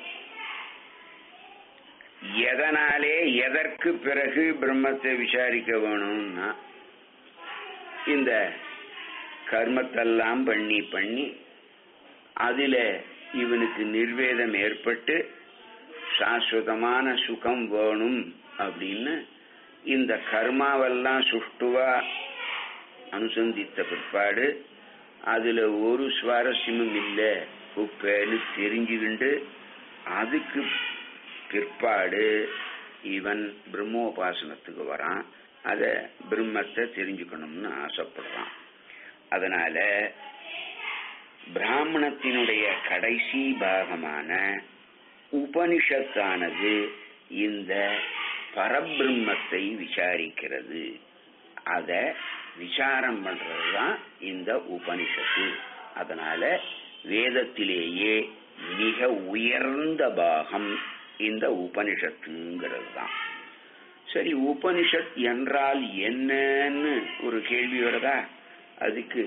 எதனாலே எதற்கு பிறகு பிரம்மத்தை விசாரிக்க வேணும்னா இந்த கர்மத்தெல்லாம் பண்ணி பண்ணி அதுல இவனுக்கு நிர்வேதம் ஏற்பட்டு சாஸ்வதமான சுகம் வேணும் அப்படின்னு இந்த கர்மாவெல்லாம் சுஷ்டுவா அனுசந்தித்த பிற்பாடு அதுல ஒரு சுவாரஸ்யமும் இல்லை உப்பேன்னு தெரிஞ்சுக்கிண்டு அதுக்கு பிற்பாடு இவன் பிரம்மோபாசனத்துக்கு வரான் அத பிரம்மத்தை தெரிஞ்சுக்கணும்னு ஆசைப்படுறான் அதனால பிராமணத்தினுடைய கடைசி பாகமான உபனிஷத்தானது இந்த பரபிரம்மத்தை விசாரிக்கிறது அத விசாரம் பண்றதுதான் இந்த உபனிஷத்து அதனால வேதத்திலேயே மிக உயர்ந்த பாகம் இந்த உபனிஷத்துங்கிறது தான் சரி உபனிஷத் என்றால் என்னன்னு ஒரு கேள்வி வருதா அதுக்கு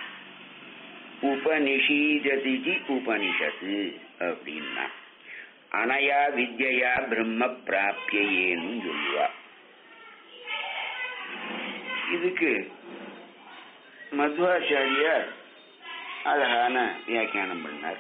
உபனிஷீஜதிஜி உபனிஷத்து அப்படின்னா அனயா வித்யா பிரம்ம பிராப்பியேன்னு சொல்லுவா இதுக்கு மத்வாச்சாரியார் அழகான வியாக்கியானம் பண்ணார்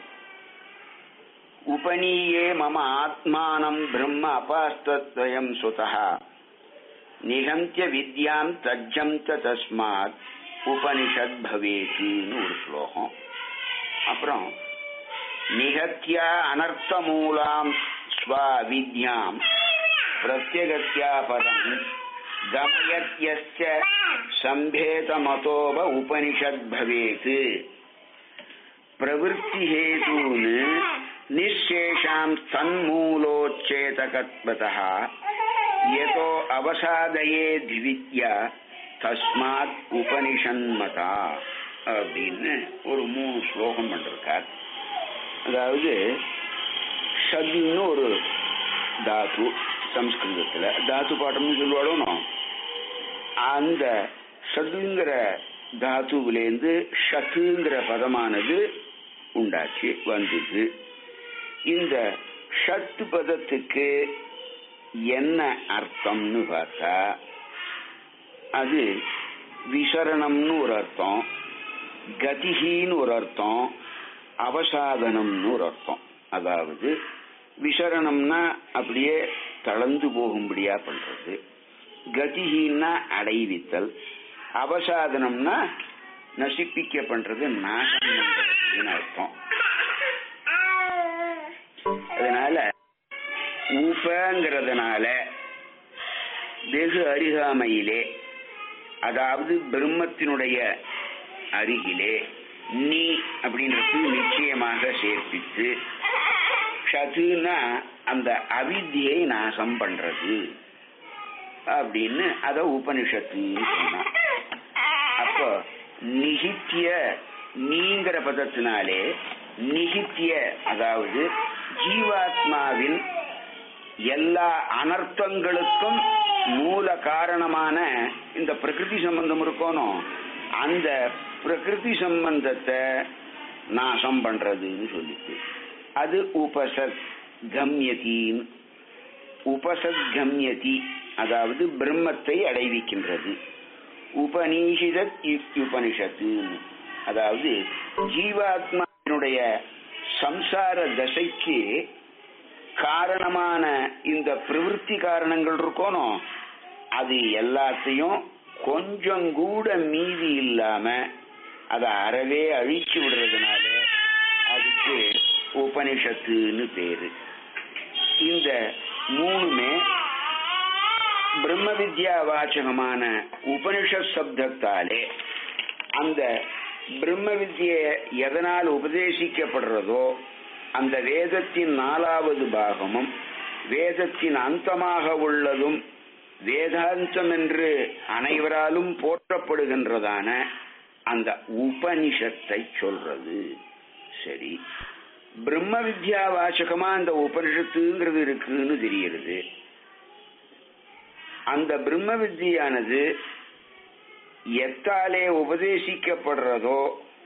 உபநீயே மம ஆத்மானம் பிரம்ம அபாஸ்தத்வயம் சுதா நிகந்திய வித்யாம் தஜ்ஜம் தஸ்மாத் உபனிஷத் பவேத்துன்னு ஒரு ஸ்லோகம் அப்புறம் நிகத்தியா அனர்த்த மூலாம் ஸ்வ வித்யாம் பிரத்யகத்யா பதம் கமயத்யஸ்ய சம்பேதமதோப உபனிஷத் பவேத் பிரவருத்தி ஹேதூன் நிஷேஷாம் தன்மூலோச்சேதகத்வதः யதோ அவசாதயே திவித்யா தஸ்மாத் உபனிஷன்மதா அப்படின்னு ஒரு மூணு ஸ்லோகம் பண்ணிருக்கார் அதாவது ஷத்னு ஒரு தாத்து சம்ஸ்கிருதத்துல தாத்து பாட்டம்னு சொல்லுவாடணும் அந்த ஷதுங்கிற தாத்துவிலேருந்து ஷத்துங்கிற பதமானது உண்டாச்சு வந்தது இந்த ஷத்து பதத்துக்கு என்ன அர்த்தம்னு பார்த்தா அது விசரணம்னு ஒரு அர்த்தம் கதிகின்னு ஒரு அர்த்தம் அவசாதனம்னு ஒரு அர்த்தம் அதாவது விசரணம்னா அப்படியே தளர்ந்து போகும்படியா பண்றது கதிகின்னா அடைவித்தல் அவசாதனம்னா நசிப்பிக்க பண்றது நாசம் பண்றதுன்னு அர்த்தம் அதனால உபங்கிறதுனால வெகு அருகாமையிலே அதாவது பிரம்மத்தினுடைய அருகிலே நீ அப்படின்றது நிச்சயமாக சேர்ப்பித்து ஷதுன்னா அந்த அவித்தியை நாசம் பண்றது அப்படின்னு அத உபனிஷத்துன்னு சொன்னான் அப்போ நிகித்திய நீங்கிற பதத்தினாலே நிகித்திய அதாவது ஜீவாத்மாவின் எல்லா அனர்த்தங்களுக்கும் மூல காரணமான இந்த பிரகிருதி சம்பந்தம் இருக்கணும் அந்த பிரகிருதி சம்பந்தத்தை நாசம் பண்றதுன்னு சொல்லிட்டு அது உபசத் கம்யதின்னு உபசத் கம்யதி அதாவது பிரம்மத்தை அடைவிக்கின்றது உபநீஷிதத் உபனிஷத்து அதாவது ஜீவாத்மாவினுடைய சம்சார தசைக்கு காரணமான இந்த பிரவிற்த்தி காரணங்கள் இருக்கணும் அது எல்லாத்தையும் கொஞ்சம் கூட மீதி இல்லாம அதை அறவே அழிச்சு விடுறதுனால அதுக்கு உபனிஷத்துன்னு பேரு இந்த மூணுமே பிரம்ம வித்யா வாச்சகமான உபனிஷத் சப்தத்தாலே அந்த பிரம்ம வித்யை எதனால் உபதேசிக்கப்படுறதோ அந்த வேதத்தின் நாலாவது பாகமும் வேதத்தின் அந்தமாக உள்ளதும் வேதாந்தம் என்று அனைவராலும் போற்றப்படுகின்றதான அந்த உபனிஷத்தை சொல்றது சரி பிரம்ம வித்யா வாசகமா அந்த உபனிஷத்துங்கிறது இருக்குன்னு தெரிகிறது அந்த பிரம்ம வித்தியானது எத்தாலே உபதேசிக்கப்படுறதோ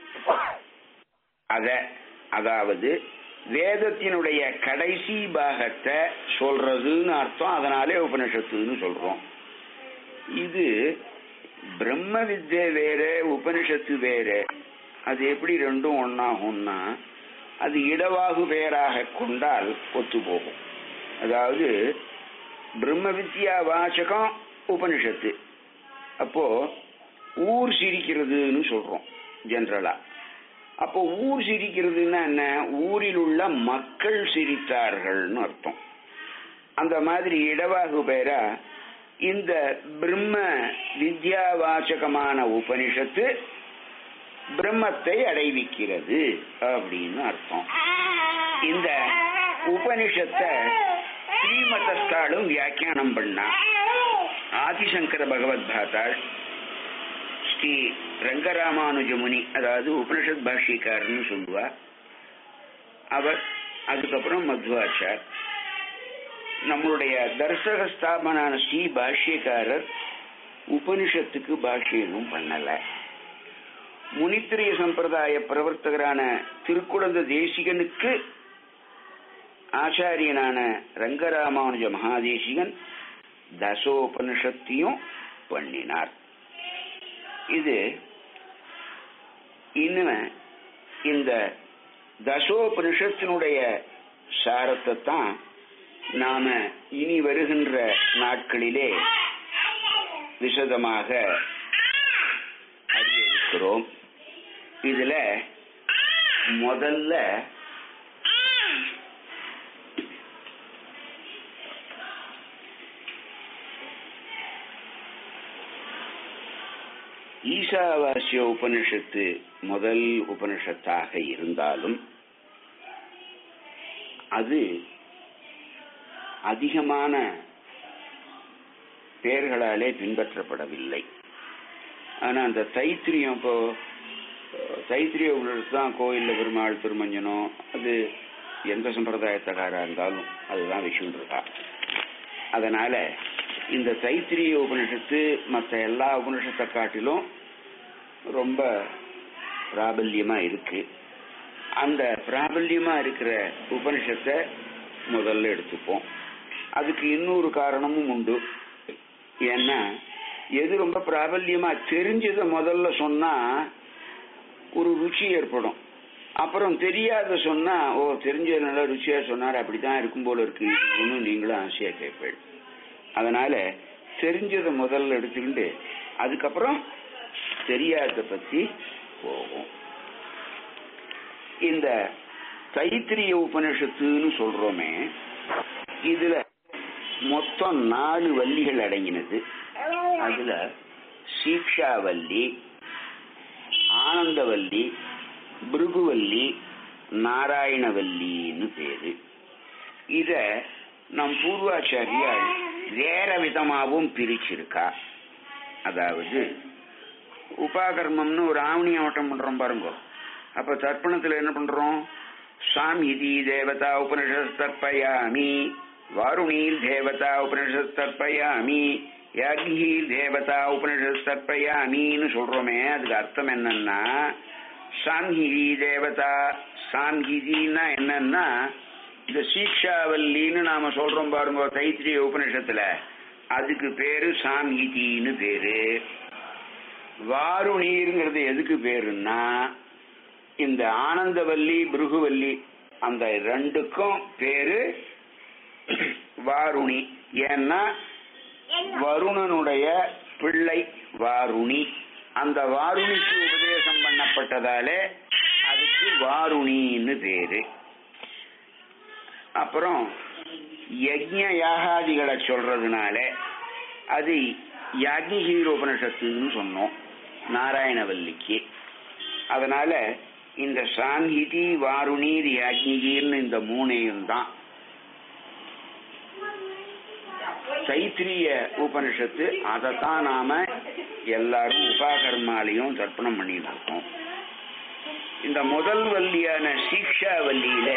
அத அதாவது வேதத்தினுடைய கடைசி பாகத்தை சொல்றதுன்னு அர்த்தம் அதனாலே உபனிஷத்துன்னு சொல்றோம் இது பிரம்ம வித்யை வேற உபனிஷத்து வேற அது எப்படி ரெண்டும் ஒன்னாகும்னா அது இடவாகு பெயராக கொண்டால் ஒத்து போகும் அதாவது பிரம்ம வித்யா வாசகம் உபனிஷத்து அப்போ ஊர் சிரிக்கிறதுன்னு சொல்றோம் ஜெனரலா அப்போ ஊர் சிரிக்கிறதுன்னா என்ன ஊரில் உள்ள மக்கள் சிரித்தார்கள்னு அர்த்தம் அந்த மாதிரி இடவாகு பேரா இந்த பிரம்ம வித்யாவாச்சகமான உபனிஷத்து பிரம்மத்தை அடைவிக்கிறது அப்படின்னு அர்த்தம் இந்த உபனிஷத்தை ஸ்ரீமதஸ்தாலும் வியாக்கியானம் பண்ணா ஆதிசங்கர பகவத் பாத்தாள் ஸ்ரீ ரங்கராமானுஜமுனி அதாவது உபனிஷத் பாஷ்யக்காரர்னு சொல்லுவா அவர் அதுக்கப்புறம் மத்வாச்சார் நம்மளுடைய தர்சக ஸ்தாபனான ஸ்ரீ பாஷ்யக்காரர் உபனிஷத்துக்கு பாஷ்யமும் பண்ணல முனித்திரிய சம்பிரதாய பிரவர்த்தகரான திருக்குடந்த தேசிகனுக்கு ஆச்சாரியனான ரங்கராமானுஜ மகாதேசிகன் தசோபனிஷத்தையும் பண்ணினார் இது இன்னும் இந்த தசோபனிஷத்தினுடைய சாரத்தை தான் நாம இனி வருகின்ற நாட்களிலே விசதமாக அறிய இருக்கிறோம் இதுல முதல்ல ஈசாவாசிய உபனிஷத்து முதல் உபனிஷத்தாக இருந்தாலும் அது அதிகமான பெயர்களாலே பின்பற்றப்படவில்லை ஆனா அந்த தைத்திரியம் இப்போ தைத்திரிய உபனிஷத்து தான் கோயில்ல பெருமாள் திருமஞ்சனம் அது எந்த சம்பிரதாயத்தக்காரா இருந்தாலும் அதுதான் விஷயம்ன்றதா அதனால இந்த தைத்திரிய உபனிஷத்து மற்ற எல்லா உபனிஷத்தை காட்டிலும் ரொம்ப பிராபல்யமா இருக்கு அந்த பிராபல்யமா இருக்கிற உபனிஷத்தை முதல்ல எடுத்துப்போம் அதுக்கு இன்னொரு காரணமும் உண்டு ஏன்னா எது ரொம்ப பிராபல்யமா தெரிஞ்சதை முதல்ல சொன்னா ஒரு ருச்சி ஏற்படும் அப்புறம் தெரியாத சொன்னா ஓ தெரிஞ்ச நல்லா ருச்சியா சொன்னார் அப்படித்தான் இருக்கும் போல இருக்கு ஒன்னும் நீங்களும் ஆசையா கேட்பேன் அதனால தெரிஞ்சதை முதல்ல எடுத்துக்கிட்டு அதுக்கப்புறம் தெரியாத பத்தி போகும் இந்த தைத்திரிய உபனிஷத்துன்னு சொல்றோமே இதுல மொத்தம் நாலு வள்ளிகள் அடங்கினது அதுல சீக்ஷாவல்லி ஆனந்தவல்லி பிருகுவல்லி நாராயணவல்லின்னு பேரு இத நம் பூர்வாச்சாரியால் வேற விதமாகவும் பிரிச்சிருக்கா அதாவது உபாகர்மம்னு ஒரு ஆவணி ஆவட்டம் பண்றோம் பாருங்க அப்ப தர்ப்பணத்துல என்ன பண்றோம் சாமிதி தேவதா உபனிஷத் தர்ப்பயாமி வாருணீர் தேவதா உபனிஷத் தர்ப்பயாமி யாகிஹீர் தேவதா உபனிஷத் தர்ப்பயாமின்னு சொல்றோமே அதுக்கு அர்த்தம் என்னன்னா சாங்கிரி தேவதா சாங்கிரின்னா என்னன்னா இந்த சீக்ஷாவல்லின்னு நாம சொல்றோம் பாருங்க தைத்திரிய உபனிஷத்துல அதுக்கு பேரு சாங்கிதின்னு பேரு வாருணீருங்கிறது எதுக்கு பேருன்னா இந்த ஆனந்தவல்லி பிருகுவல்லி அந்த ரெண்டுக்கும் பேரு வாருணி ஏன்னா வருணனுடைய பிள்ளை வாருணி அந்த வாருணிக்கு உபதேசம் பண்ணப்பட்டதாலே அதுக்கு வாருணின்னு பேரு அப்புறம் யஜ்ய யாகாதிகளை சொல்றதுனால அது யாக்ஞிகீர உபனிஷத்துன்னு சொன்னோம் நாராயணவல்லிக்கு அதனால இந்த சாங்கிதி வாருணீர் யாக்ஞிகீர்னு இந்த மூணையும் தான் தைத்திரிய உபனிஷத்து அதைத்தான் நாம எல்லாரும் உபாகர்மாலையும் தர்ப்பணம் பண்ணிட்டு இருக்கோம் இந்த முதல் வல்லியான சீக்ஷா வல்லியில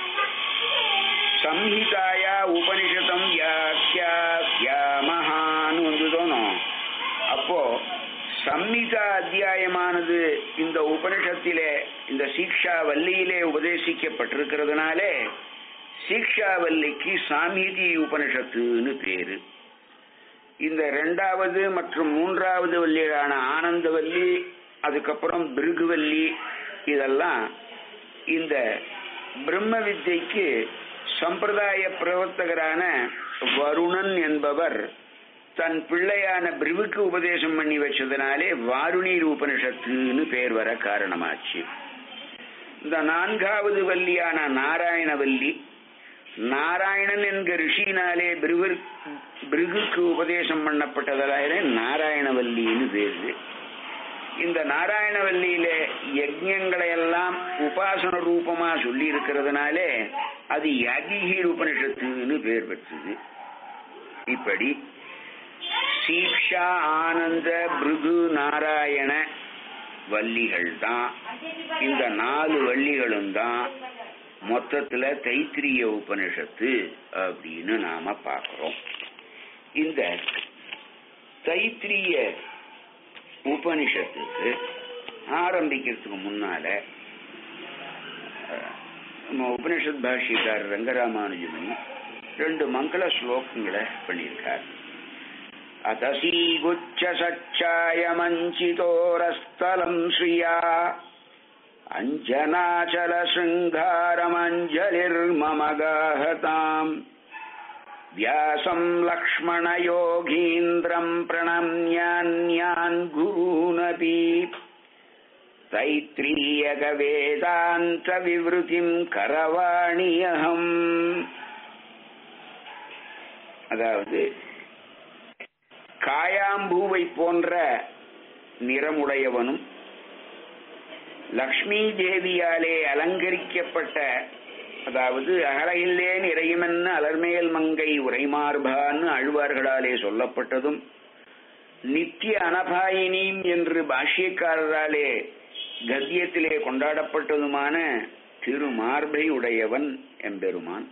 சம்ஹிதாயா உபனிஷதம் வியாக்கியாமஹான்னு வந்து தோணும் அப்போ சம்ஹிதா அத்தியாயமானது இந்த உபனிஷத்திலே இந்த சீக்ஷா வல்லியிலே உபதேசிக்கப்பட்டிருக்கிறதுனாலே சீக்ஷாவல்லிக்கு சாமிதி உபனிஷத்துன்னு பேரு இந்த ரெண்டாவது மற்றும் மூன்றாவது வல்லியான ஆனந்தவல்லி அதுக்கப்புறம் பிருகுவல்லி இதெல்லாம் இந்த பிரம்ம வித்யைக்கு சம்பிரதாய பிரவர்த்தகரான வருணன் என்பவர் தன் பிள்ளையான பிரிவுக்கு உபதேசம் பண்ணி வச்சதுனாலே வாருணீர் உபனிஷத்துன்னு பேர் வர காரணமாச்சு இந்த நான்காவது வல்லியான நாராயணவல்லி நாராயணன் என்கிற ரிஷினாலே பிருவர் பிருகுக்கு உபதேசம் பண்ணப்பட்டதாலே நாராயணவல்லின்னு பேரு இந்த நாராயணவல்லியில யஜ்யங்களை எல்லாம் உபாசன ரூபமா சொல்லி இருக்கிறதுனாலே அது யகிஹீர் உபனிஷத்துன்னு பேர் பெற்றது இப்படி சீக்ஷா ஆனந்த பிருகு நாராயண வள்ளிகள் தான் இந்த நாலு வள்ளிகளும் தான் மொத்தத்துல தைத்திரிய உபனிஷத்து அப்படின்னு நாம பார்க்கிறோம் இந்த தைத்திரிய உபனிஷத்துக்கு ஆரம்பிக்கிறதுக்கு முன்னால நம்ம உபனிஷத் பாஷிகார் ரங்கராமானுஜமணி ரெண்டு மங்கள ஸ்லோகங்களை பண்ணியிருக்கார் அதசீகுச்ச சச்சாய மஞ்சிதோரஸ்தலம் ஸ்ரீயா அஞ்சனாச்சல சிருங்காரமஞ்சலிர்மமகாஹதாம் व्यासम् लक्ष्मणयोगीन्द्रम् प्रणम्यान्यान् गुरूनपि தைத்திரியகவேதாந்தவிவருத்திம் கரவாணி அகம் அதாவது காயாம்பூவை போன்ற நிறமுடையவனும் லக்ஷ்மி தேவியாலே அலங்கரிக்கப்பட்ட அதாவது அகலையில்லே நிறையுமென்ன அலர்மேல் மங்கை உரைமார்பான்னு அழுவார்களாலே சொல்லப்பட்டதும் நித்திய அனபாயினீம் என்று பாஷ்யக்காரராலே கத்தியத்திலே கொண்டாடப்பட்டதுமான திருமார்பை உடையவன் எம்பெருமான்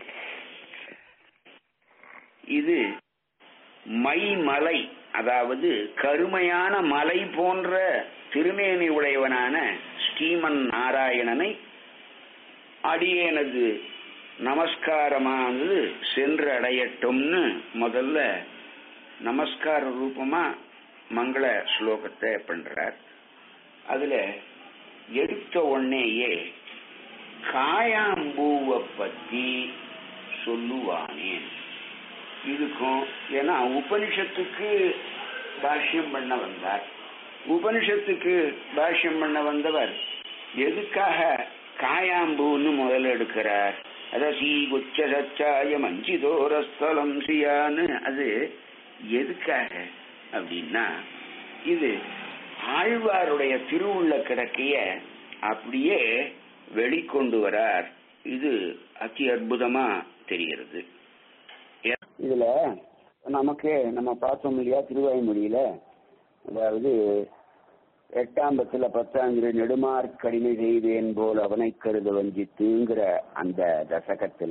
இது மைமலை அதாவது கருமையான மலை போன்ற திருமேனி உடையவனான ஸ்ரீமன் நாராயணனை அடியேனது நமஸ்காரமானது சென்று அடையட்டும்னு முதல்ல நமஸ்கார ரூபமா மங்கள ஸ்லோகத்தை பண்றார் அதுல எடுத்த உடனேயே காயாம்பூவை பத்தி சொல்லுவானேன் இதுக்கும் ஏன்னா உபனிஷத்துக்கு பாஷ்யம் பண்ண வந்தார் உபனிஷத்துக்கு பாஷ்யம் பண்ண வந்தவர் எதுக்காக காயாம்பூன்னு முதல்ல எடுக்கிறார் அதான் சீ குச்ச சச்சாய மஞ்சிதோரஸ்தலம் சியான்னு அது எதுக்காக அப்படின்னா இது ஆழ்வாருடைய திருவுள்ள கிடக்கைய அப்படியே வெளிக்கொண்டு வரார் இது அதி அற்புதமா தெரிகிறது இதுல நமக்கு நம்ம பார்த்தோம் இல்லையா திருவாய்மொழியில அதாவது எட்டாம் பத்துல பத்தாங்கிற நெடுமார் கடிமை செய்வேன் போல் அவனை கருத வஞ்சித்துங்கிற அந்த தசகத்துல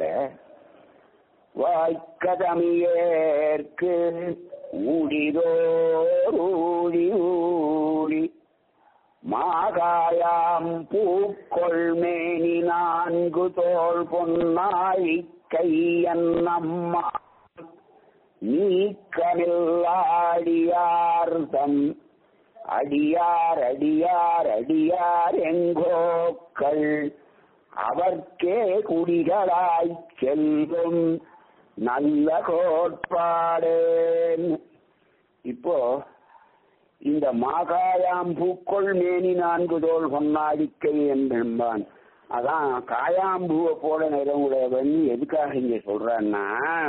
வாய்க்கதமியேற்கு ஊடிதோர் ஊடி ஊடி மாகாயாம் பூக்கொள் மேனி நான்கு தோள் பொன்னாய் கையன்னம்மா நீக்கமில்லாடியார்தம் அடியார் அடியார் அடியார் எங்கோக்கள் அவர்க்கே குடிகளாய் செல்லும் நல்ல கோட்பாடேன் இப்போ இந்த மாகாயாம் பூக்கொள் மேனி நான்கு தோல் பொன்னாடிக்கை என்பான் அதான் காயாம்பூவை போல நிறமுடையவன் எதுக்காக இங்க சொல்றான்னா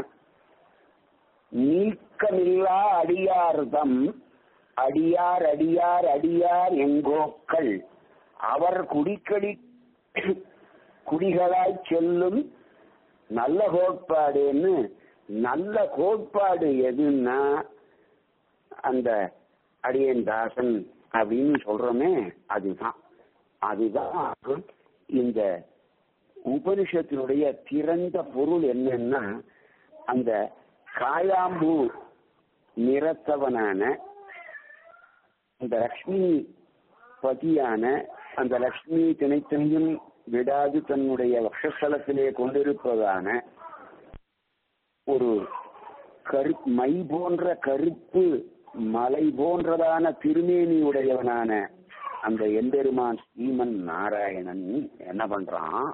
நீக்கமில்லா அடியார்தம் அடியார் அடியார் அடியார் எங்கோக்கள் அவர் குடிக்கடி குடிகளாய் செல்லும் நல்ல கோட்பாடுன்னு நல்ல கோட்பாடு எதுன்னா அந்த அடியன் தாசன் அப்படின்னு சொல்றோமே அதுதான் அதுதான் இந்த உபனிஷத்தினுடைய திறந்த பொருள் என்னன்னா அந்த காயாம்பு நிறத்தவனான அந்த லக்ஷ்மி பதியான அந்த லக்ஷ்மி திணைத்தனையும் விடாது தன்னுடைய வக்ஷஸ்தலத்திலே கொண்டிருப்பதான ஒரு கரு மை போன்ற கருப்பு மலை போன்றதான திருமேனி உடையவனான அந்த எம்பெருமான் ஸ்ரீமன் நாராயணன் என்ன பண்றான்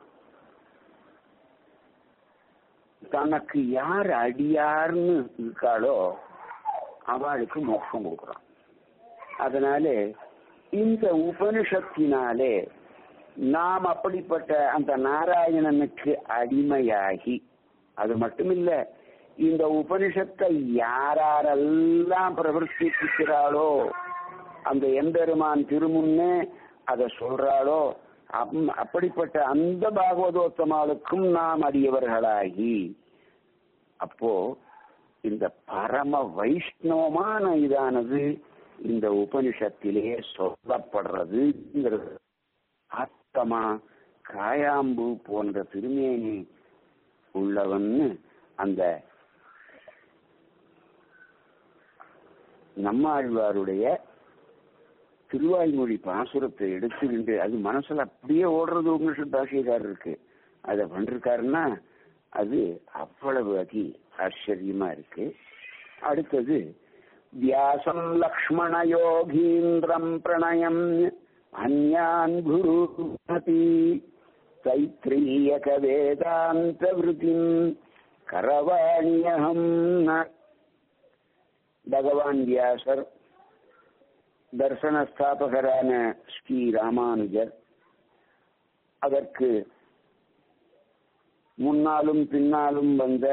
தனக்கு யார் அடியார்னு இருக்காளோ அவளுக்கு மோட்சம் கொடுக்குறான் அதனால இந்த உபனிஷத்தினாலே நாம் அப்படிப்பட்ட அந்த நாராயணனுக்கு அடிமையாகி அது மட்டுமில்ல இந்த உபனிஷத்தை யாரெல்லாம் பிரவர்த்திக்கிறாளோ அந்த எம்பெருமான் திருமுன்னே அதை சொல்றாளோ அப்படிப்பட்ட அந்த பாகவதோத்தமாளுக்கும் நாம் அடியவர்களாகி அப்போ இந்த பரம வைஷ்ணவமான இதானது இந்த உபனிஷத்திலே சொல்லப்படுறதுங்கிறது ஆத்தமா காயாம்பு போன்ற திருமேனி உள்ளவன்னு அந்த நம்மாழ்வாருடைய திருவாய்மொழி பாசுரத்தை எடுத்துக்கிட்டு அது மனசுல அப்படியே ஓடுறது உபனிஷத் பாஷியக்காரருக்கு அதை பண்ணிருக்காருன்னா அது அவ்வளவு அதி ஆச்சரியமா இருக்கு அடுத்தது வியாசம் லக்ஷ்மண யோகீந்திரம் பிரணயம் அந்யான் குரு தைத்திரியக வேதாந்த விருத்திம் கரவாணியகம் பகவான் வியாசர் தர்சன ஸ்தாபகரான ஸ்ரீ ராமானுஜர் அதற்கு முன்னாலும் பின்னாலும் வந்த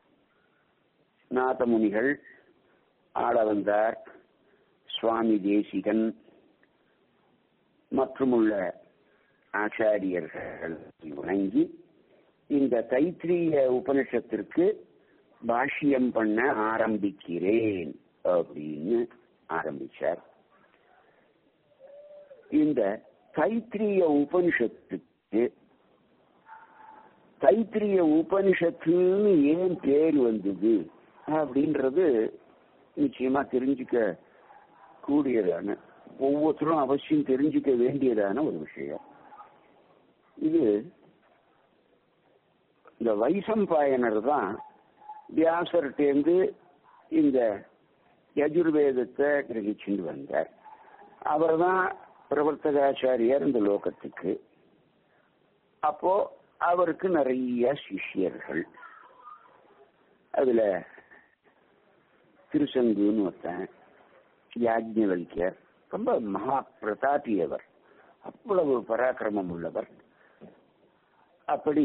நாதமுனிகள் ஆளவந்தார் சுவாமி தேசிகன் மற்றுமுள்ள ஆச்சாரியர்கள் வணங்கி இந்த தைத்திரிய உபனிஷத்திற்கு பாஷ்யம் பண்ண ஆரம்பிக்கிறேன் அப்படின்னு ஆரம்பிச்சார் இந்த தைத்திரிய உபனிஷத்துக்கு தைத்திரிய உபனிஷத்துன்னு ஏன் பேர் வந்தது அப்படின்றது நிச்சயமா தெரிஞ்சுக்க கூடியதான ஒவ்வொருத்தரும் அவசியம் தெரிஞ்சுக்க வேண்டியதான ஒரு விஷயம் இது இந்த வைசம்பாயனர் தான் வியாசர்கிட்டேருந்து இந்த யஜுர்வேதத்தை கிரகிச்சுட்டு வந்தார் அவர் தான் பிரவர்த்தகாச்சாரியார் இந்த லோகத்துக்கு அப்போ அவருக்கு நிறைய சிஷ்யர்கள் அதுல திருசங்குன்னு ஒருத்தன் யாஜ்ஞவல்யர் ரொம்ப மகா பிரதாபியவர் அவ்வளவு பராக்கிரமம் உள்ளவர் அப்படி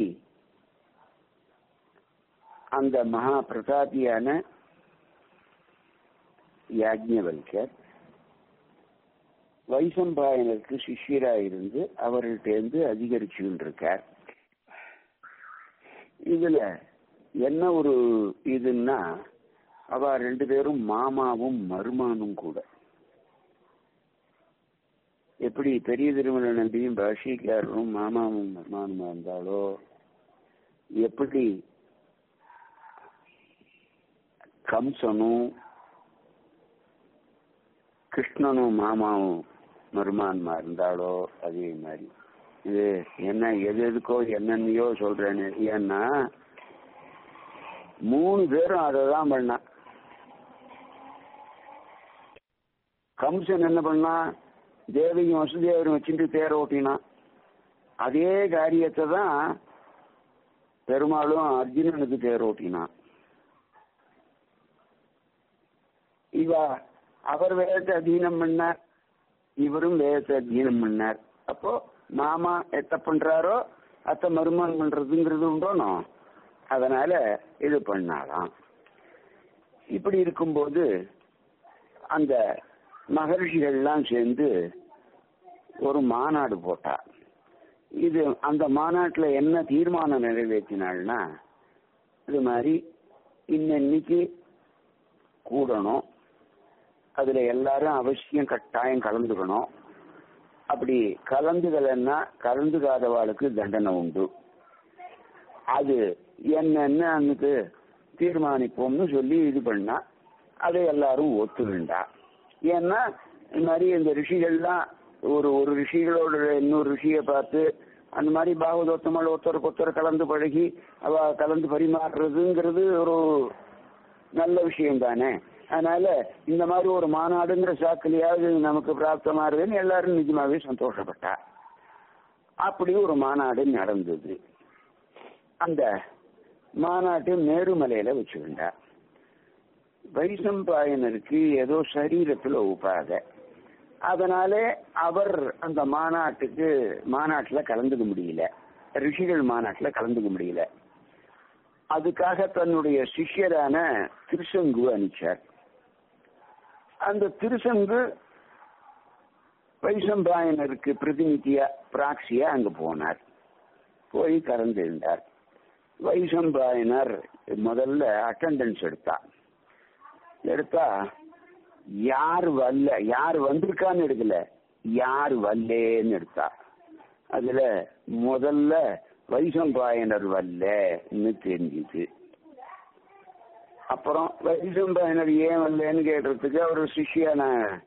அந்த மகா பிரதாபியான யாஜ்ஞவல்யர் வைசம்பாயனருக்கு சிஷியரா இருந்து அவர்கிட்ட அதிகரிச்சுட்டு இருக்கார் இதுல என்ன ஒரு இதுன்னா அவ ரெண்டு பேரும் மாமாவும் மருமானும் கூட எப்படி பெரிய திருமண நம்பியும் பாஷிக்காரரும் மாமாவும் மருமானுமா இருந்தாலோ எப்படி கம்சனும் கிருஷ்ணனும் மாமாவும் மருமான்மா இருந்தாலோ அதே மாதிரி இது என்ன எது எதுக்கோ என்னென்னையோ சொல்றேன்னு ஏன்னா மூணு பேரும் அதை தான் பண்ணா கம்சன் என்ன பண்ணா தேவியும் வசுதேவரும் வச்சுட்டு தேர ஓட்டினான் அதே காரியத்தை தான் பெருமாளும் அர்ஜுனனுக்கு தேர் ஓட்டினான் இவ அவர் வேதத்தை அधीனம் பண்ணார் இவரும் வேதத்தை அधीனம் பண்ணார் அப்போ மாமா எத்த பண்றாரோ அத்த மருமன் பண்றதுங்கிறது உண்டோனோ அதனால இது பண்ணாலாம் இப்படி இருக்கும்போது அந்த மகர்ஷிகள்லாம் சேர்ந்து ஒரு மாநாடு போட்டா இது அந்த மாநாட்டுல என்ன தீர்மானம் நிறைவேற்றினாள்னா இது மாதிரி இன்னைக்கு கூடணும் அதுல எல்லாரும் அவசியம் கட்டாயம் கலந்துக்கணும் அப்படி கலந்துக்கலன்னா கலந்துக்காதவாளுக்கு தண்டனை உண்டு அது என்னன்னு அன்னைக்கு தீர்மானிப்போம்னு சொல்லி இது பண்ணா அதை எல்லாரும் ஒத்துக்கிண்டா ஏன்னா இந்த மாதிரி இந்த ரிஷிகள்லாம் ஒரு ஒரு ரிஷிகளோட இன்னொரு ரிஷியை பார்த்து அந்த மாதிரி பாகவதோத்தமல் ஒருத்தருக்கு ஒருத்தர் கலந்து பழகி அவ கலந்து பரிமாறுறதுங்கிறது ஒரு நல்ல விஷயம் தானே அதனால இந்த மாதிரி ஒரு மாநாடுங்கிற சாக்கிலையாவது நமக்கு பிராப்தமாறுதுன்னு எல்லாரும் நிஜமாவே சந்தோஷப்பட்டா அப்படி ஒரு மாநாடு நடந்தது அந்த மாநாட்டு மேருமலையில வச்சுக்கிண்டா வைசம்பாயனருக்கு ஏதோ சரீரத்துல உபாதை அதனாலே அவர் அந்த மாநாட்டுக்கு மாநாட்டுல கலந்துக்க முடியல ரிஷிகள் மாநாட்டுல கலந்துக்க முடியல அதுக்காக தன்னுடைய சிஷ்யரான திருசங்கு அனுப்பிச்சார் அந்த திருசங்கு வைசம்பாயனருக்கு பிரதிநிதியா பிராக்சியா அங்க போனார் போய் கலந்திருந்தார் வைசம்பாயனர் முதல்ல அட்டண்டன்ஸ் எடுத்தா எடுத்தா யார் வரல யார் வந்திருக்கான்னு எடுக்கல யார் வரலேன்னு எடுத்தா அதுல முதல்ல வைசம்பாயனர் வரலன்னு தெரிஞ்சுது அப்புறம் வைசம்பாயனர் ஏன் வரலன்னு கேட்டதுக்கு அவர் சிஷியான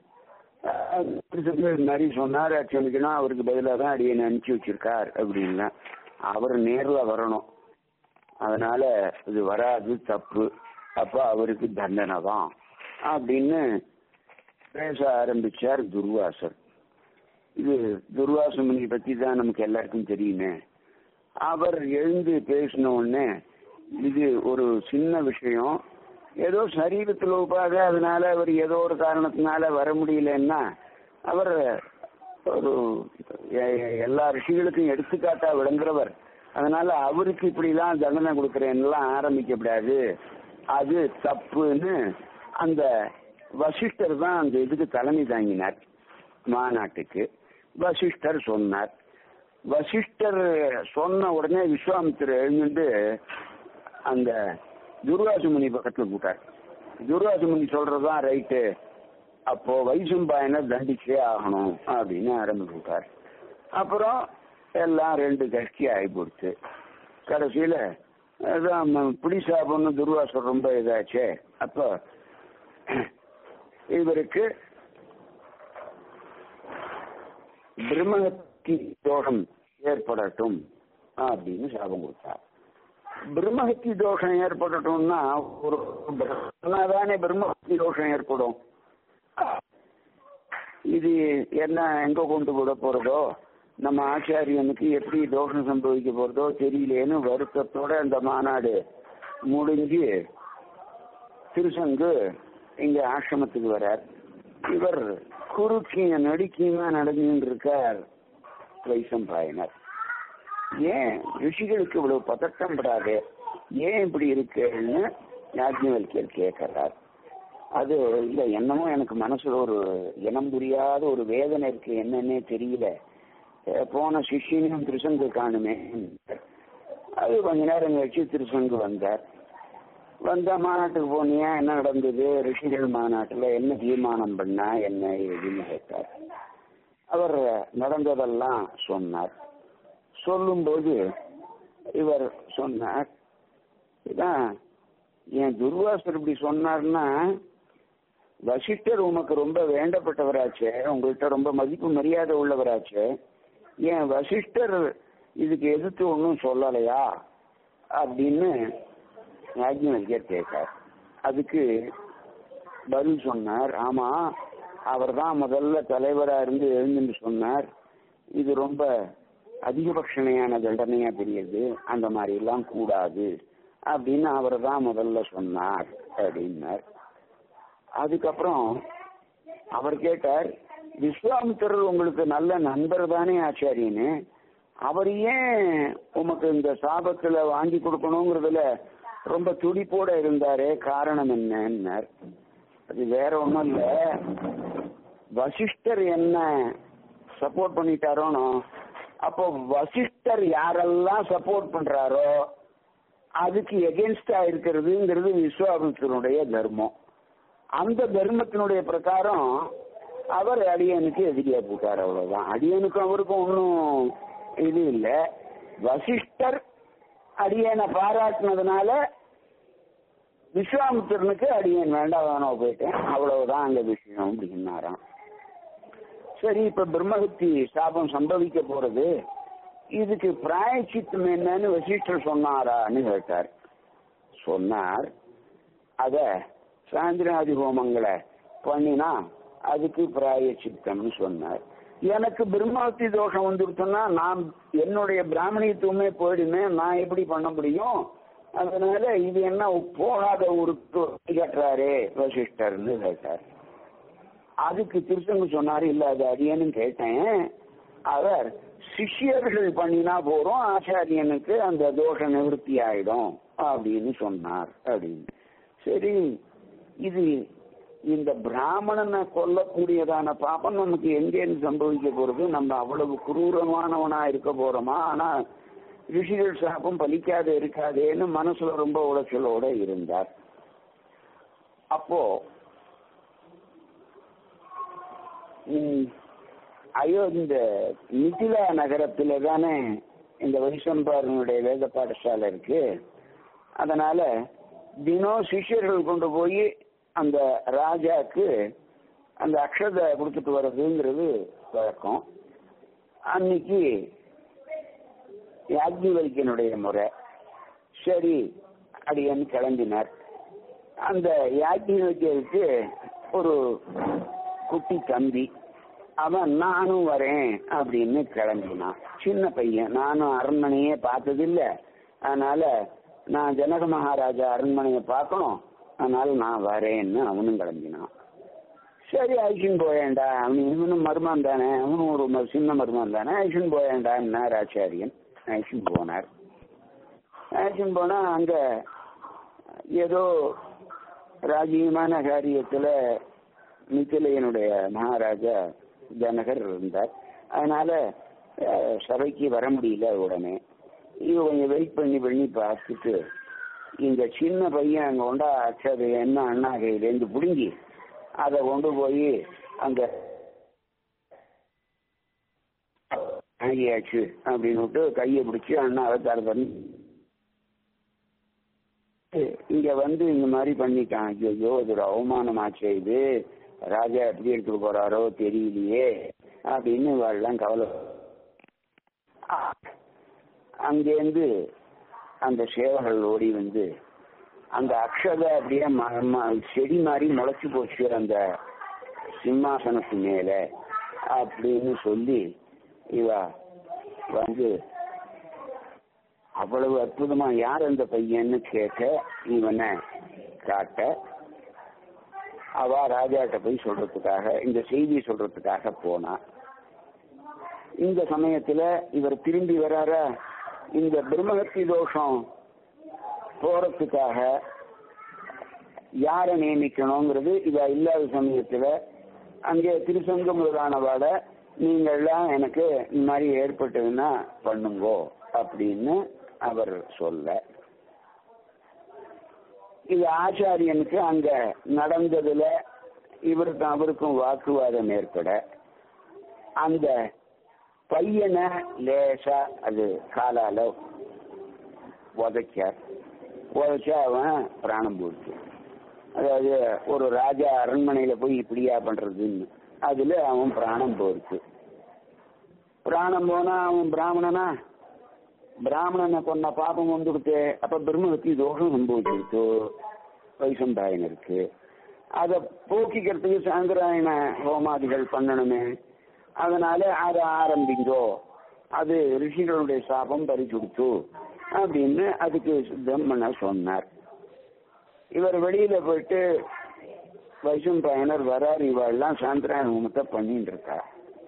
நிறைய சொன்னார் க்ஷமிக்கணும் அவருக்கு பதிலாக தான் அடியை அனுப்பிச்சு வச்சிருக்கார் அப்படின்னா அவர் நேர்ல வரணும் அதனால இது வராது தப்பு அப்ப அவருக்கு தண்டனை தான் அப்படின்னு பேச ஆரம்பிச்சார் துர்வாசர் இது துர்வாச முனி பத்தி தான் நமக்கு எல்லாருக்கும் தெரியுமே அவர் எழுந்து பேசின உடனே இது ஒரு சின்ன விஷயம் ஏதோ சரீரத்தில் உபாத அதனால அவர் ஏதோ ஒரு காரணத்தினால வர முடியலன்னா அவர் ஒரு எல்லா ரிஷிகளுக்கும் எடுத்துக்காட்டா விளங்குறவர் அதனால அவருக்கு இப்படிலாம் தண்டனை கொடுக்கறேன்லாம் ஆரம்பிக்கப்படாது அது தப்புன்னு அந்த வசிஷ்டர் தான் அந்த இதுக்கு தலைமை தாங்கினார் மாநாட்டுக்கு வசிஷ்டர் சொன்னார் வசிஷ்டர் சொன்ன உடனே விஸ்வாமித்திர எழுந்துட்டு அந்த துர்வாசுமுனி பக்கத்துல கூட்டார் துர்வாசுமுனி சொல்றதுதான் ரைட்டு அப்போ வைசம்பாயனை தண்டிச்சே ஆகணும் அப்படின்னு ஆரம்பிச்சு விட்டார் அப்புறம் எல்லாம் ரெண்டு கஷ்டி ஆகி போடுச்சு கடைசியில அதான் பிடி சாப்பிடணும் துர்வாசம் ரொம்ப இதாச்சே அப்போ இவருக்கு பிரம்மஹத்தி தோஷம் ஏற்படட்டும் அப்படின்னு சாபம் கொடுத்தார் பிரம்மஹத்தி தோஷம் ஏற்படட்டும்னா ஒரு தானே பிரம்மஹத்தி தோஷம் ஏற்படும் இது என்ன எங்க கொண்டு விட போறதோ நம்ம ஆச்சாரியனுக்கு எப்படி தோஷம் சம்பவிக்க போறதோ தெரியலேன்னு வருத்தத்தோட அந்த மாநாடு முடிஞ்சு திருசங்கு இங்க ஆசிரமத்துக்கு வரார் இவர் குறுக்கிய நடுக்கியமா நடந்துட்டு இருக்கார் வைசம்பாயனர் ஏன் ரிஷிகளுக்கு இவ்வளவு பதட்டம் படாது ஏன் இப்படி இருக்குன்னு யாஜ்ஞவல்கியர் கேட்கிறார் அது இல்ல என்னமோ எனக்கு மனசுல ஒரு இனம் புரியாத ஒரு வேதனை இருக்கு என்னன்னே தெரியல போன சிஷியனையும் திருசங்கு காணுமே அது கொஞ்ச நேரம் கழிச்சு திருசங்கு வந்தார் வந்த மாநாட்டுக்கு போனியா என்ன நடந்தது ரிஷிகள் மாநாட்டுல என்ன தீர்மானம் பண்ணா என்ன ஏதுன்னு கேட்டார் அவர் நடந்ததெல்லாம் சொன்னார் சொல்லும்போது இவர் சொன்னார் இதான் என் துர்வாசர் இப்படி சொன்னார்னா வசிஷ்டர் உமக்கு ரொம்ப வேண்டப்பட்டவராச்சே உங்கள்கிட்ட ரொம்ப மதிப்பு மரியாதை உள்ளவராச்சே ஏன் வசிஷ்டர் இதுக்கு எதிர்த்து ஒன்றும் சொல்லலையா அப்படின்னு யாஜ்ஞவல்யர் கேட்டார் அதுக்கு பதில் சொன்னார் ஆமா அவர் தான் முதல்ல தலைவரா இருந்து எழுந்துன்னு சொன்னார் இது ரொம்ப அதிகபட்சணையான தண்டனையா தெரியுது அந்த மாதிரி எல்லாம் கூடாது அப்படின்னு அவர் தான் முதல்ல சொன்னார் அப்படின்னார் அதுக்கப்புறம் அவர் கேட்டார் விஸ்வாமித்திரர் உங்களுக்கு நல்ல நண்பர் தானே ஆச்சாரியன்னு அவர் ஏன் உமக்கு இந்த சாபத்துல வாங்கி கொடுக்கணுங்கிறதுல ரொம்ப துடிப்போட இருந்தாரே காரணம் என்னன்னார் அது வேற ஒண்ணும் இல்ல வசிஷ்டர் என்ன சப்போர்ட் பண்ணிட்டாரோனோ அப்போ வசிஷ்டர் யாரெல்லாம் சப்போர்ட் பண்றாரோ அதுக்கு எகென்ஸ்டா இருக்கிறதுங்கிறது விஸ்வாமித்திரனுடைய தர்மம் அந்த தர்மத்தினுடைய பிரகாரம் அவர் அடியனுக்கு எதிரியா போட்டார் அவ்வளவுதான் அடியனுக்கும் அவருக்கும் ஒன்றும் இது இல்லை வசிஷ்டர் அடியனை பாராட்டினதுனால விஸ்வாமித்திரனுக்கு அடியன் வேண்டாம் வேணாம் போயிட்டேன் அவ்வளவுதான் அந்த விஷயம் அப்படின்னாராம் சரி இப்ப பிரம்மஹத்தி சாபம் சம்பவிக்க போறது இதுக்கு பிராயச்சித்தம் என்னன்னு வசிஷ்டர் சொன்னாரான்னு கேட்டார் சொன்னார் அத சாந்திராதி ஹோமங்களை பண்ணினா அதுக்கு பிராயச்சித்தம்னு சொன்னார் எனக்கு பிரம்மஹத்தி தோஷம் வந்துருச்சுன்னா நான் என்னுடைய பிராமணியத்துவமே போயிடுமே நான் எப்படி பண்ண முடியும் அதனால இது என்ன போகாத ஊருக்கு கட்டுறாரே வசிஷ்டர்னு கேட்டார் அதுக்கு திருச்சங்க சொன்னாரு இல்ல அது அடியேன்னு கேட்டேன் அவர் சிஷ்யர்கள் பண்ணினா போறோம் ஆச்சாரியனுக்கு அந்த தோஷ நிவர்த்தி ஆயிடும் அப்படின்னு சொன்னார் அப்படின்னு சரி இது இந்த பிராமணனை கொல்லக்கூடியதான பாப்பம் நமக்கு எங்கேருந்து சம்பவிக்க போறது நம்ம அவ்வளவு குரூரமானவனா இருக்க போறோமா ஆனா ரிஷிகள் சாபம் பலிக்காத இருக்காதேன்னு மனசுல ரொம்ப உளைச்சலோட இருந்தார் அப்போ ஐயோ இந்த மிதிலா நகரத்துல தானே இந்த வைசம்பாரனுடைய வேத பாடசாலை இருக்கு அதனால தினம் சிஷ்யர்கள் கொண்டு போய் அந்த ராஜாக்கு அந்த அக்ஷதை கொடுத்துட்டு வர்றதுங்கிறது வழக்கம் அன்னைக்கு யாஜ்ஞவல்யனுடைய முறை சரி அடியன் கிளம்பினார் அந்த யாஜ்ஞவல்யருக்கு ஒரு குட்டி தம்பி அவன் நானும் வரேன் அப்படின்னு கிளம்பினான் சின்ன பையன் நானும் அரண்மனையே பார்த்ததில்ல அதனால நான் ஜனக மகாராஜா அரண்மனையை பார்க்கணும் அதனால நான் வரேன்னு அவனும் கிளம்பினான் சரி ஐஷன் போயேண்டா அவன் இவனும் மருமான் தானே அவனும் ஒரு ம- சின்ன மருமான் தானே ஐஷன் போயேண்டான்னார் ஆச்சாரியன் ஐஷன் போனார் ஐஷன் போனா அங்க ஏதோ ராஜீவமான காரியத்துல மித்திலையனுடைய மகாராஜா ஜனகர் இருந்தார் அதனால அஹ், சபைக்கு வர முடியல உடனே இவ கொஞ்சம் வெயிட் பண்ணி பண்ணி பார்த்துட்டு இந்த சின்ன பையன் அங்க கொண்டா அச்சது என்ன அண்ணா கையிலேருந்து பிடுங்கி அதை கொண்டு போய் அந்த ஆகியாச்சு அப்படின்னு விட்டு கையை பிடிச்சி அண்ணாவை தர பண்ணி இங்க வந்து இந்த மாதிரி பண்ணிட்டான் ஐயோ இது ஒரு அவமானமாச்சே இது ராஜா எப்படி எடுத்துட்டு போறாரோ தெரியலையே அப்படின்னு இவாள்லாம் கவலை அங்கேருந்து அந்த சேவர்கள் ஓடி வந்து அந்த அக்ஷதை அப்படியே ம- ம- செடி மாதிரி முளைச்சு போச்சு அந்த சிம்மாசனத்து மேல அப்படின்னு சொல்லி இவ வந்து அவ்வளவு அற்புதமா யார் அந்த பையன்னு கேட்க இவனை காட்ட அவ ராஜாட்ட போய் சொல்றதுக்காக இந்த செய்தி சொல்றதுக்காக போனா இந்த சமயத்துல இவர் திரும்பி வராரா இந்த பிரம்மஹத்தி தோஷம் போறதுக்காக யாரை நியமிக்கணுங்கிறது இவ இல்லாத சமயத்துல அங்கே திருசங்க முதலானவாட நீங்கள்லாம் எனக்கு இந்த மாதிரி ஏற்பட்டதுன்னா பண்ணுங்கோ அப்படின்னு அவர் சொல்ல இது ஆச்சாரியனுக்கு அங்க நடந்ததுல இவருக்கும் அவருக்கும் வாக்குவாதம் ஏற்பட அந்த பையனை லேசா அது காலால உதைச்சார் உதைச்சா அவன் பிராணம் போச்சு அதாவது ஒரு ராஜா அரண்மனையில போய் இப்படியா பண்றதுன்னு அதுல அவன் பிராணம் போயிருக்கு பிராணம் போனா அவன் பிராமணனா பிராமணனை கொன்ன பாபம் வந்துடுத்து அப்ப பிரம்மஹத்தி தோஷம் சம்பவிச்சிருச்சு வைசம்பாயனருக்கு அதை போக்கிக்கிறதுக்கு சாந்திராயண ஹோமாதிகள் பண்ணணுமே அதனால அதை ஆரம்பிங்கோ அது ரிஷிகளுடைய சாபம் பறிச்சுடுத்து அப்படின்னு அதுக்கு சித்தம் பண்ண சொன்னார் இவர் வெளியில போயிட்டு வைசம் பயனர் வரார் இவாள்லாம் சாந்திராயண ஹோமத்தை பண்ணிட்டு இருக்கா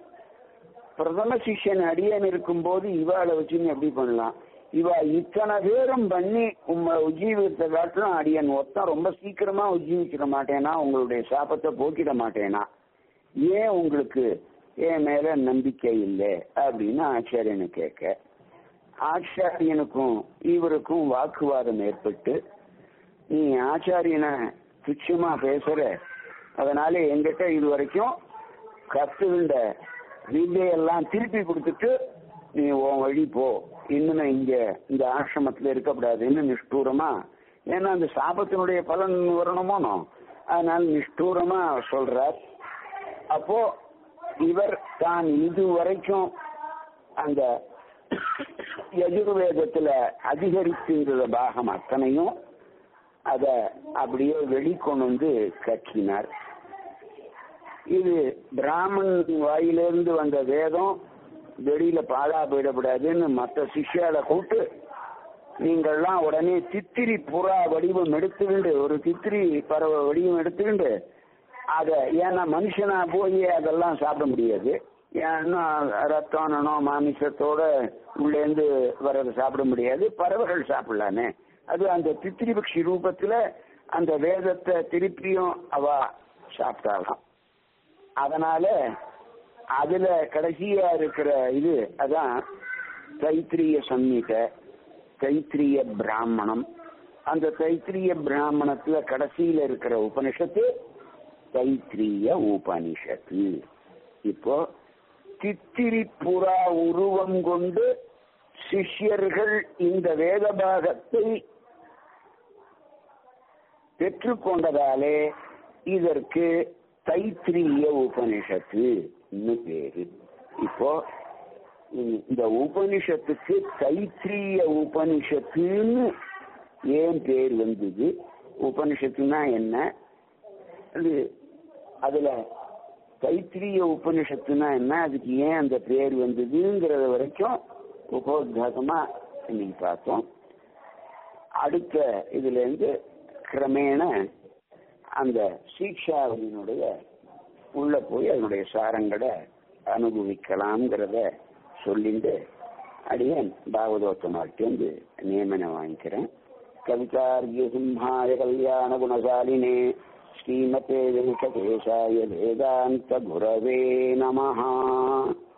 பிரதம சிஷ்யன் அடியன் இருக்கும்போது இவாளை வச்சு நீ எப்படி பண்ணலாம் இவ இத்தனை பேரும் பண்ணி உங்க உஜ்ஜீவித்த காட்டிலும் அடியன் ஒத்தம் ரொம்ப சீக்கிரமா உஜ்ஜீவிச்சிட மாட்டேனா உங்களுடைய சாபத்தை போக்கிட மாட்டேனா ஏன் உங்களுக்கு என் மேல நம்பிக்கை இல்லை அப்படின்னு ஆச்சாரியனை கேட்க ஆச்சாரியனுக்கும் இவருக்கும் வாக்குவாதம் ஏற்பட்டு நீ ஆச்சாரியனை துச்சமா பேசுற அதனால எங்கிட்ட இது வரைக்கும் கத்துகின்ற வித்தையெல்லாம் திருப்பி கொடுத்துட்டு நீ உன் வழி போ இன்னும் இங்க இந்த ஆசிரமத்துல இருக்கக்கூடாதுன்னு நிஷ்டூரமா ஏன்னா அந்த சாபத்தினுடைய பலன் வரணுமோனோ அதனால நிஷ்டூரமா சொல்றார் அப்போ இவர் தான் இது வரைக்கும் அந்த எதிர்வேதத்துல அதிகரித்திருந்த பாகம் அத்தனையும் அத அப்படியே வெளிக்கொண்டு வந்து கட்டினார் இது பிராமண் வாயிலிருந்து வந்த வேதம் வெளியில பாழா போயிடக்கூடாதுன்னு மற்ற சிஷ்யால கூப்பிட்டு நீங்கள்லாம் உடனே தித்திரி புறா வடிவம் எடுத்துக்கிண்டு ஒரு தித்திரி பறவை வடிவம் எடுத்துக்கிண்டு அத ஏன்னா மனுஷனா போய் அதெல்லாம் சாப்பிட முடியாது ஏன்னா ரத்தம் மாமிசத்தோட உள்ளேந்து வர்றதை சாப்பிட முடியாது பறவைகள் சாப்பிடலானே அது அந்த தித்திரி பக்ஷி ரூபத்துல அந்த வேதத்தை திருப்பியும் அவ சாப்பிட்டாலாம் அதனால அதுல கடைசியா இருக்கிற இது அதான் தைத்திரிய சம்மித தைத்திரிய பிராமணம் அந்த தைத்திரிய பிராமணத்துல கடைசியில இருக்கிற உபனிஷத்து தைத்திரிய உபனிஷத்து இப்போ தித்திரி புறா உருவம் கொண்டு சிஷ்யர்கள் இந்த வேத பாகத்தை பெற்றுக்கொண்டதாலே இதற்கு தைத்திரிய உபனிஷத்து பேரு இப்போ இந்த உபனிஷத்துக்கு தைத்திரிய உபனிஷத்துன்னு ஏன் பேர் வந்தது உபனிஷத்துனா என்ன அது அதுல தைத்திரிய உபனிஷத்துனா என்ன அதுக்கு ஏன் அந்த பேர் வந்ததுங்கிறத வரைக்கும் உபோத்காசமா இன்னைக்கு பார்த்தோம் அடுத்த இதுல இருந்து கிரமேண அந்த சீக்ஷாவினுடைய உள்ள போய் அதனுடைய சாரங்களை அனுபவிக்கலாம்ங்கிறத சொல்லிட்டு அடியேன் பாகவதோத்தமாட்டேந்து நியமனம் வாங்கிக்கிறேன் கவிதார்கிய சிம்ஹாய கல்யாண குணசாலினே ஸ்ரீமதே வெங்கடேசாய வேதாந்த குரவே நமஹா